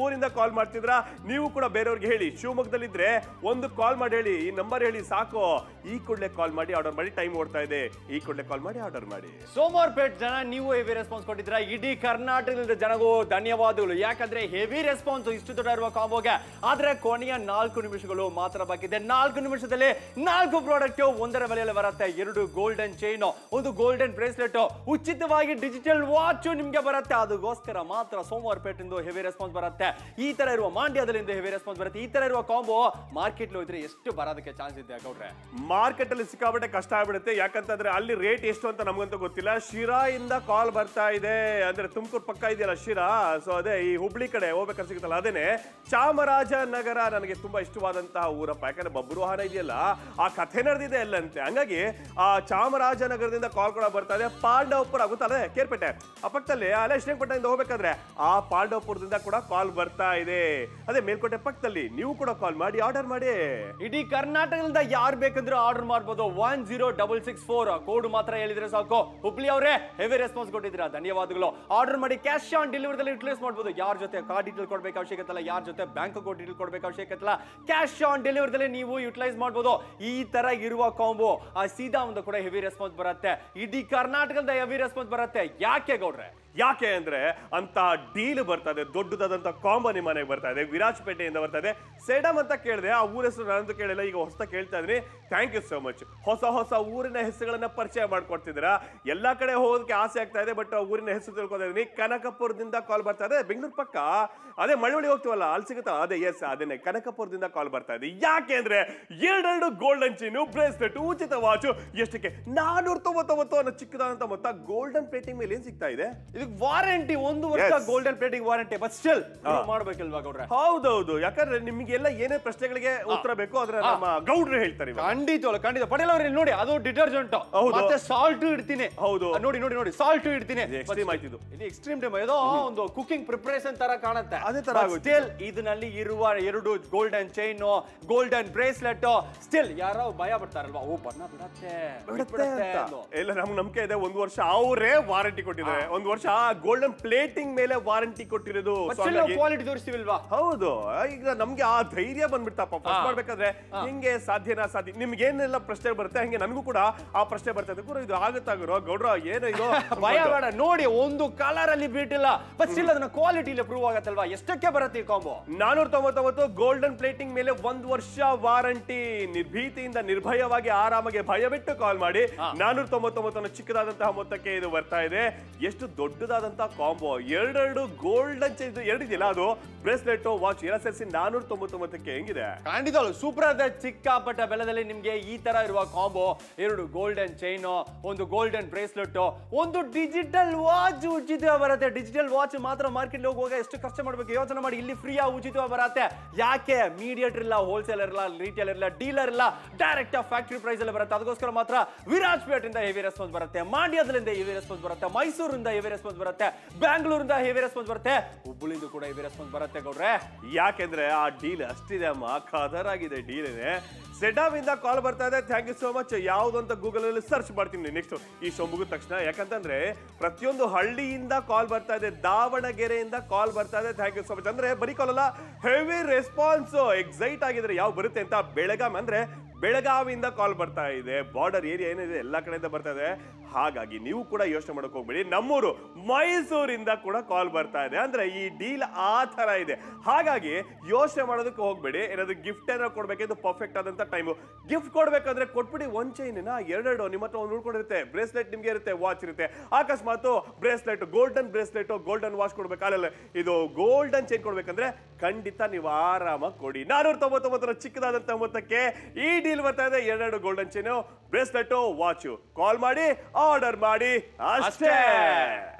ಶಿವಮೊಗ್ಗದಿಂದ ಕಾಲ್ ಮಾಡ್ತಿದ್ರ ನೀವು ಕೂಡ ಬೇರೆಯವ್ರಿಗೆ ಹೇಳಿ ಶಿವಮೊಗ್ಗದಲ್ಲಿದ್ರೆ ಒಂದು ಕಾಲ್ ಮಾಡಿ ಹೇಳಿ ಈ ನಂಬರ್ ಹೇಳಿ ಸಾಕು ಈ ಕೂಡಲೇ ಕಾಲ್ ಮಾಡಿ ಆರ್ಡರ್ ಮಾಡಿ ಟೈಮ್ ಓಡ್ತಾ ಇದೆ ಈ ಕೂಡಲೇ ಕಾಲ್ ಮಾಡಿ ಆರ್ಡರ್ ಮಾಡಿ ಸೋಮವಾರಪೇಟ್ ಜನ ನೀವು ಹೆವಿ ರೆಸ್ಪಾನ್ಸ್ ಕೊಟ್ಟಿದ್ರ ಇಡೀ ಕರ್ನಾಟಕದ ಜನಗೂ ಧನ್ಯವಾದಗಳು ಯಾಕಂದ್ರೆ ಹೆವಿ ರೆಸ್ಪಾನ್ಸ್ ಇಷ್ಟು ದೊಡ್ಡ ಇರುವ ಕಾಂಬೋಗೆ ಆದ್ರೆ ಕೊನೆಯ ನಾಲ್ಕು ನಿಮಿಷಗಳು ಮಾತ್ರ ಬಾಕಿದೆ ನಾಲ್ಕು ನಿಮಿಷದಲ್ಲಿ ನಾಲ್ಕು ಪ್ರಾಡಕ್ಟ್ ಒಂದರ ಬೆಲೆಯಲ್ಲಿ ಬರುತ್ತೆ ಎರಡು ಗೋಲ್ಡನ್ ಚೈನ್ ಒಂದು ಗೋಲ್ಡನ್ ಬ್ರೇಸ್ಲೆಟ್ ಉಚಿತವಾಗಿ ಡಿಜಿಟಲ್ ವಾಚ್ ನಿಮ್ಗೆ ಬರುತ್ತೆ ಅದಕ್ಕೋಸ್ಕರ ಮಾತ್ರ ಸೋಮವಾರಪೇಟಿಂದ ಹೆವಿ ರೆಸ್ಪಾನ್ಸ್ ಬರುತ್ತೆ ಈ ತರ ಇರುವ ಮಾಂಡ್ಯದಲ್ಲಿಂದ ಹೆವಿ ರೆಸ್ಪಾನ್ಸ್ ಬರುತ್ತೆ ಈ ತರ ಇರುವ ಕಾಂಬೋ ಮಾರ್ಕೆಟ್ ಹೋದ್ರೆ ಎಷ್ಟು ಬರೋದಕ್ಕೆ ಚಾನ್ಸ್ ಇದೆ ಗೌಡ್ರೆ ಮಾರ್ಕೆಟ್ ಅಲ್ಲಿ ಸಿಕ್ಕಾಪಟ್ಟೆ ಕಷ್ಟ ಆಗ್ಬಿಡುತ್ತೆ ಯಾಕಂತಂದ್ರೆ ಅಲ್ಲಿ ರೇಟ್ ಎಷ್ಟು ಅಂತ ನಮಗಂತೂ ಗೊತ್ತಿಲ್ಲ ಶಿರಾ ಇಂದ ಕಾಲ್ ಬರ್ತಾ ಇದೆ ಅಂದ್ರೆ ತುಮಕೂರು ಪಕ್ಕ ಇದೆಯಲ್ಲ ಶಿರಾ ಸೊ ಅದೇ ಈ ಹುಬ್ಳಿ ಕಡೆ ಹೋಗ್ಬೇಕಾದ್ರೆ ಸಿಗುತ್ತಲ್ಲ ಅದೇನೆ ಚಾಮರಾಜನಗರ ನನಗೆ ತುಂಬಾ ಇಷ್ಟವಾದಂತಹ ಊರಪ್ಪ ಯಾಕಂದ್ರೆ ಬಬ್ರು ವಾಹನ ಇದೆಯಲ್ಲ ಆ ಕಥೆ ನಡೆದಿದೆ ಅಲ್ಲಂತೆ ಹಂಗಾಗಿ ಆ ಚಾಮರಾಜನಗರದಿಂದ ಕಾಲ್ ಕೂಡ ಬರ್ತಾ ಇದೆ ಪಾಂಡವಪುರ ಗೊತ್ತಲ್ಲ ಕೇರ್ಪೇಟೆ ಆ ಪಕ್ಕದಲ್ಲಿ ಅಲ್ಲೇ ಶ್ರೀರಂಗಪಟ್ಟಣದಿಂದ ಹೋಗ್ಬೇಕಾದ್ರೆ ಆ ಪಾಂಡವಪುರದಿಂದ ಕೂಡ ಕಾಲ್ ಬರ್ತಾ ಇದೆ ಅದೇ ಮೇಲ್ಕೋಟೆ ಪಕ್ಕದಲ್ಲಿ ನೀವು ಕೂಡ ಕಾಲ್ ಮಾಡಿ ಆರ್ಡರ್ ಮಾಡಿ ಇಡೀ ಕರ್ನಾಟಕದಿಂದ ಯಾರು ಬೇಕಂದ್ರೆ ಆರ್ಡರ್ ಮಾಡ್ಬೋದು one zero double six four code ಮಾತ್ರ ಹೇಳಿದ್ರೆ ಸಾಕು ಹುಬ್ಳಿ ಅವರೇ ಹೆವಿ ರೆಸ್ಪಾನ್ಸ್ ಕೊಟ್ಟಿದ್ದೀರಾ ಧನ್ಯವಾದಗಳು ಆರ್ಡರ್ ಮಾಡಿ ಕ್ಯಾಶ್ ಆನ್ ಡೆಲಿವರಿದಲ್ಲಿ ಯೂಟಿಲೈಸ್ ಮಾಡ್ಬೋದು ಯಾರ ಜೊತೆ ಕಾರ್ಡ್ ಡೀಟೇಲ್ ಕೊಡ್ಬೇಕು ಅವಶ್ಯಕತೆ ಇಲ್ಲ ಯಾರ ಜೊತೆ ಬ್ಯಾಂಕ್ ಅಕೌಂಟ್ ಡೀಟೇಲ್ ಕೊಡ್ಬೇಕು ಅವಶ್ಯಕತೆ ಇಲ್ಲ ಕ್ಯಾಶ್ ಆನ್ ಡೆಲಿವರಿದಲ್ಲಿ ನೀವು ಯೂಟಿಲೈಸ್ ಮಾಡ್ಬೋದು ಈ ತರ ಇರುವ ಕಾಂಬೋ ಆ ಸೀದಾ ಒಂದು ಕೂಡ ಹೆವಿ ರೆಸ್ಪಾನ್ಸ್ ಬರುತ್ತೆ ಇಡೀ ಕರ್ನಾಟಕದ ಹೆವಿ ರೆಸ್ಪಾನ್ಸ್ ಬರುತ್ತೆ ಯಾಕೆ ಗೌಡ್ರೆ ಯಾಕೆ ಅಂದ್ರೆ ಅಂತ ಡೀಲ್ ಬರ್ತಾ ಇದೆ ದೊಡ್ಡದಾದಂತ ಕಾಂಬೋ ನಿಮ್ಮ ಮನೆಗೆ ಬರ್ತಾ ಇದೆ ವಿರಾಜಪೇಟೆಯಿಂದ ಬರ್ತಾ ಇದೆ ಸೇಡಮ್ ಅಂತ ಕೇಳಿದೆ ಆ ಊರ ಹೆಸರು ನಾನಂತೂ ಕೇಳಿಲ್ಲ ಈಗ ಹೊಸ ಕೇಳ್ತಾ ಇದೀನಿ ಥ್ಯಾಂಕ್ ಯು ಸೋ ಮಚ್ ಹೊಸ ಹೊಸ ಊರಿನ ಹೆಸರುಗಳನ್ನ ಪರಿಚಯ ಮಾಡ್ಕೊಡ್ತಿದ್ದೀರಾ ಎಲ್ಲಾ ಕಡೆ ಹೋಗೋದಕ್ಕೆ ಆಸೆ ಆಗ್ತಾ ಇದೆ ಬಟ್ ಊರಿನ ಹೆಸರು ತಿಳ್ಕೊತಾ ಇದೀನಿ ಕನಕಪುರದಿಂದ ಕಾಲ್ ಬರ್ತಾ ಇದೆ ಬೆಂಗಳೂರು ಪಕ್ಕ ಅದೇ ಮಳವಳ್ಳಿ ಹೋಗ್ತೀವಲ್ಲ ಅಲ್ಲಿ ಸಿಗುತ್ತಾ ಅದೇ ಎಸ್ ಅದೇನೆ ಕನಕಪುರದಿಂದ ಕಾಲ್ ಬರ್ತಾ ಇದೆ ಯಾಕೆ ಅಂದ್ರೆ ಎರಡೆರಡು ಗೋಲ್ಡನ್ ಚೀನು ಬ್ರೇಸ್ಲೆಟ್ ಉಚಿತ ವಾಚು ಎಷ್ಟಕ್ಕೆ ನಾನೂರ ತೊಂಬತ್ತೊಂಬತ್ತು ಅನ್ನೋ ಚಿಕ್ಕದಾದಂತ ಮೊತ್ತ ಗೋಲ್ಡನ್ ಪ್ಲೇಟಿಂಗ್ ಮೇಲೆ ಏನ್ ಸಿಗ್ತಾ ಇದೆ ಇದಕ್ಕೆ ವಾರಂಟಿ ಒಂದು ವರ್ಷ Yes. Golden plating warranty but still ಮಾಡ್ಬೇಕಲ್ವಾ ಗೌಡ್ರೆ ಹೌದೌದು ಯಾಕಂದ್ರೆ ನಿಮಗೆಲ್ಲ ಏನೇ ಪ್ರಶ್ನೆಗಳಿಗೆ ಉತ್ತರ ಬೇಕು ಆದ್ರೆ ನಮ್ಮ ಗೌಡ್ರು ಹೇಳ್ತಾರೆ ಇವಾಗ. ಖಂಡಿತ ಖಂಡಿತ ಪಟೇಲ್ ಅವ್ರೆ ನೋಡಿ ಅದು ಡಿಟರ್ಜೆಂಟ್ ಹೌದು. ಮತ್ತೆ ಸಾಲ್ಟ್ ಇಡ್ತೀನಿ ಹೌದು. ಆ, ನೋಡಿ ನೋಡಿ ನೋಡಿ ಸಾಲ್ಟ್ ಇಡ್ತೀನಿ ಇದು extreme ಆಯ್ತು ಇದು. ಇದು ಎಕ್ಸ್ಟ್ರೀಮ್ ಟೈಮ್ ಏನೋ ಒಂದು ಕುಕಿಂಗ್ ಪ್ರಿಪರೇಷನ್ ತರ ಕಾಣುತ್ತೆ ಅದೇ ತರ ಆಗೋಯ್ತು. ಸ್ಟಿಲ್ ಇದರಲ್ಲಿ ಇರುವ ಎರಡು golden chain golden bracelet still ಯಾರೋ ಭಯ ಪಡ್ತಾರಲ್ವಾ ಓ ಬಣ್ಣ ಬಿಡತ್ತೆ ಬಿಡುತ್ತೆ ಬಿಡುತ್ತೆ ಅಂತ. ಅಂದು. ಇಲ್ಲ ನಮ್ಗೆ ನಂಬಿಕೆ ಇದೆ ಒಂದು ವರ್ಷ ಅವರೇ ವಾರಂಟಿ ಕೊಟ್ಟಿದ್ದಾರೆ ಒಂದು ವರ್ಷ ಗೋಲ್ಡನ್ ಪ್ಲೇಟಿಂಗ್ ಮೇಲೆ ವಾರಂಟಿ ಕೊಟ್ಟಿರೋದು But So still ನಾವು ಹಾಗಾಗಿ- ಕ್ವಾಲಿಟಿ ತೋರಿಸ್ತೀವಿಲ್ವಾ ಹೌದು ಈಗ ನಮ್ಗೆ ಆ ಧೈರ್ಯ ಬಂದ್ಬಿಡ್ತಪ್ಪ ಫಸ್ಟ್ ಹಾ. ಮಾಡ್ಬೇಕಾದ್ರೆ ಹಿಂಗೆ ಸಾಧ್ಯನಾ ಸಾಧ್ಯ ನಿಮ್ಗೆ ಏನೆಲ್ಲ ಪ್ರಶ್ನೆ ಬರುತ್ತೆ ಹಂಗೆ ನನಗೂ ಕೂಡ ಆ ಪ್ರಶ್ನೆ ಬರ್ತದೆ ಗುರು ಇದು ಆಗುತ್ತಾ ಗುರು ಗೌಡ್ರ ಏನು ಇದು ಭಯ ಬೇಡ ನೋಡಿ ಒಂದು ಕಲರ್ ಅಲ್ಲಿ ಬಿಟ್ಟಿಲ್ಲ ಬಟ್ ಸ್ಟಿಲ್ ಅದನ್ನ ಕ್ವಾಲಿಟಿಲಿ ಪ್ರೂವ್ ಆಗತ್ತಲ್ವಾ ಎಷ್ಟಕ್ಕೆ ಬರುತ್ತೆ ಈ ಕಾಂಬೋ ನಾನೂರ ತೊಂಬತ್ತೊಂಬತ್ತು ಗೋಲ್ಡನ್ ಪ್ಲೇಟಿಂಗ್ ಮೇಲೆ ಒಂದ್ ವರ್ಷ ವಾರಂಟಿ ನಿರ್ಭೀತಿಯಿಂದ ನಿರ್ಭಯವಾಗಿ ಆರಾಮಾಗಿ ಭಯ ಬಿಟ್ಟು ಕಾಲ್ ಮಾಡಿ ನಾನೂರ ತೊಂಬತ್ತೊಂಬತ್ತು ಚಿಕ್ಕದಾದಂತಹ ಮೊತ್ತಕ್ಕೆ ಇದು ಬರ್ತಾ ಇದೆ ಎಷ್ಟು ದೊಡ್ಡದಾದಂತಹ ಕಾಂಬೋ ಎರಡೆರಡು ಗೋಲ್ಡನ್ ಇದು ಎರಡಿದೆಯಲ್ಲ ಅದು ಬ್ರೇಸ್ಲೆಟ್ ವಾಚ್ ಎಲ್ಲ ಸೇರಿಸಿ ನಾನೂರ ತೊಂಬತ್ತೊಂಬತ್ತಕ್ಕೆ ಹೆಂಗಿದೆ ಖಂಡಿತವಾಗ್ಲು ಸೂಪರ್ ಆದ ಚಿಕ್ಕಪಟ್ಟ ಬೆಲೆದಲ್ಲಿ ನಿಮ್ಗೆ ಈ ತರ ಇರುವ ಕಾಂಬೋ ಎರಡು ಗೋಲ್ಡನ್ ಚೈನ್ ಒಂದು ಗೋಲ್ಡನ್ ಬ್ರೇಸ್ಲೆಟ್ ಒಂದು ಡಿಜಿಟಲ್ ವಾಚ್ ಉಚಿತ ಬರುತ್ತೆ ಡಿಜಿಟಲ್ ವಾಚ್ ಮಾತ್ರ ಮಾರ್ಕೆಟ್ ಹೋಗುವಾಗ ಎಷ್ಟು ಖರ್ಚು ಮಾಡ್ಬೇಕು ಯೋಚನೆ ಮಾಡಿ ಇಲ್ಲಿ ಫ್ರೀ ಉಚಿತ ಬರುತ್ತೆ ಯಾಕೆ ಮೀಡಿಯೇಟರ್ ಇಲ್ಲ ಹೋಲ್ಸೇಲರ್ ಇಲ್ಲ ರಿಟೇಲರ್ ಇಲ್ಲ ಡೀಲರ್ ಇಲ್ಲ ಡೈರೆಕ್ಟ್ ಫ್ಯಾಕ್ಟರಿ ಪ್ರೈಸ್ ಅಲ್ಲಿ ಬರುತ್ತೆ ಅದಕ್ಕೋಸ್ಕರ ಮಾತ್ರ ವಿರಾಜ್ಪೇಟ್ ಇಂದ ಹೆವಿ ರೆಸ್ಪಾನ್ಸ್ ಬರುತ್ತೆ ಮಂಡ್ಯದಿಂದ ಹೆವಿ ರೆಸ್ಪಾನ್ಸ್ ಬರುತ್ತೆ ಮೈಸೂರಿಂದ ಹೆವಿ ರೆಸ್ಪಾನ್ಸ್ ಬರುತ್ತೆ ಬ್ಯಾಂಗ್ಳೂರಿಂದ ಹೆವಿ ರೆಸ್ಪಾನ್ಸ್ ಬರುತ್ತೆ ಹುಬ್ಬಳ್ಳಿಂದ ಕೂಡ ಹೆವಿ ರೆಸ್ಪಾನ್ಸ್ ಬರುತ್ತೆ ಗೌಡ್ರೆ ಯಾಕೆಂದ್ರೆ ಆ ಡೀಲ್ ಅಷ್ಟಿದೆ ಅಮ್ಮ ಖದರಾಗಿದೆ ಡೀಲ್ ಇದೆ ಸೆಡಾಮ್ ಇಂದ ಕಾಲ್ ಬರ್ತಾ ಇದೆ ಥ್ಯಾಂಕ್ ಯು ಸೋ ಮಚ್ ಯಾವ್ದು ಅಂತ ಗೂಗಲ್ ಅಲ್ಲಿ ಸರ್ಚ್ ಮಾಡ್ತೀನಿ ನೆಕ್ಸ್ಟ್ ಈ ಶೋ ಮುಗಿದ ತಕ್ಷಣ ಯಾಕಂತಂದ್ರೆ ಪ್ರತಿಯೊಂದು ಹಳ್ಳಿಯಿಂದ ಕಾಲ್ ಬರ್ತಾ ಇದೆ ದಾವಣಗೆರೆಯಿಂದ ಕಾಲ್ ಬರ್ತಾ ಇದೆ ಥ್ಯಾಂಕ್ ಯು ಸೋ ಮಚ್ ಅಂದ್ರೆ ಬರೀ ಕಾಲ್ ಅಲ್ಲ ಹೆವಿ ರೆಸ್ಪಾನ್ಸ್ ಎಕ್ಸೈಟ್ ಆಗಿದ್ರೆ ಯಾವ ಬರುತ್ತೆ ಅಂತ ಬೆಳಗಾಂ ಅಂದ್ರೆ ಬೆಳಗಾವಿಯಿಂದ ಕಾಲ್ ಬರ್ತಾ ಇದೆ ಬಾರ್ಡರ್ ಏರಿಯಾ ಏನಿದೆ ಎಲ್ಲ ಕಡೆಯಿಂದ ಬರ್ತಾ ಇದೆ ಹಾಗಾಗಿ ನೀವು ಕೂಡ ಯೋಚನೆ ಮಾಡಕ್ ಹೋಗ್ಬೇಡಿ ನಮ್ಮೂರು ಮೈಸೂರಿಂದ ಕೂಡ ಕಾಲ್ ಬರ್ತಾ ಇದೆ ಅಂದ್ರೆ ಈ ಡೀಲ್ ಆ ತರ ಇದೆ ಹಾಗಾಗಿ ಯೋಚನೆ ಮಾಡೋದಕ್ಕೆ ಹೋಗ್ಬೇಡಿ ಏನಾದ್ರು ಗಿಫ್ಟ್ ಏನಾದ್ರು ಕೊಡ್ಬೇಕಿದ್ದು ಪರ್ಫೆಕ್ಟ್ ಆದಂತ ಟೈಮು ಗಿಫ್ಟ್ ಕೊಡ್ಬೇಕಂದ್ರೆ ಕೊಟ್ಬಿಡಿ ಒಂದ್ ಚೈನಿನ ಎರಡೆರಡು ನಿಮ್ಮ ಹತ್ರ ಒಂದು ಉಳ್ಕೊಂಡಿರುತ್ತೆ ಬ್ರೇಸ್ಲೆಟ್ ನಿಮ್ಗೆ ಇರುತ್ತೆ ವಾಚ್ ಇರುತ್ತೆ ಅಕಸ್ಮಾತ್ bracelet golden bracelet golden watch ಕೊಡ್ಬೇಕು ಅಲ್ಲ ಇದು ಗೋಲ್ಡನ್ ಚೈನ್ ಕೊಡ್ಬೇಕಂದ್ರೆ ಖಂಡಿತ ನೀವು ಆರಾಮಾಗಿ ಕೊಡಿ ನಾನೂರ ತೊಂಬತ್ತೊಂಬತ್ತರ ಚಿಕ್ಕದಾದಂತ ಮೊತ್ತಕ್ಕೆ ಈ ಡೀಲ್ ಬರ್ತಾ ಇದೆ ಎರಡೆರಡು golden chain bracelet watch call ಮಾಡಿ ಆರ್ಡರ್ ಮಾಡಿ ಅಷ್ಟೇ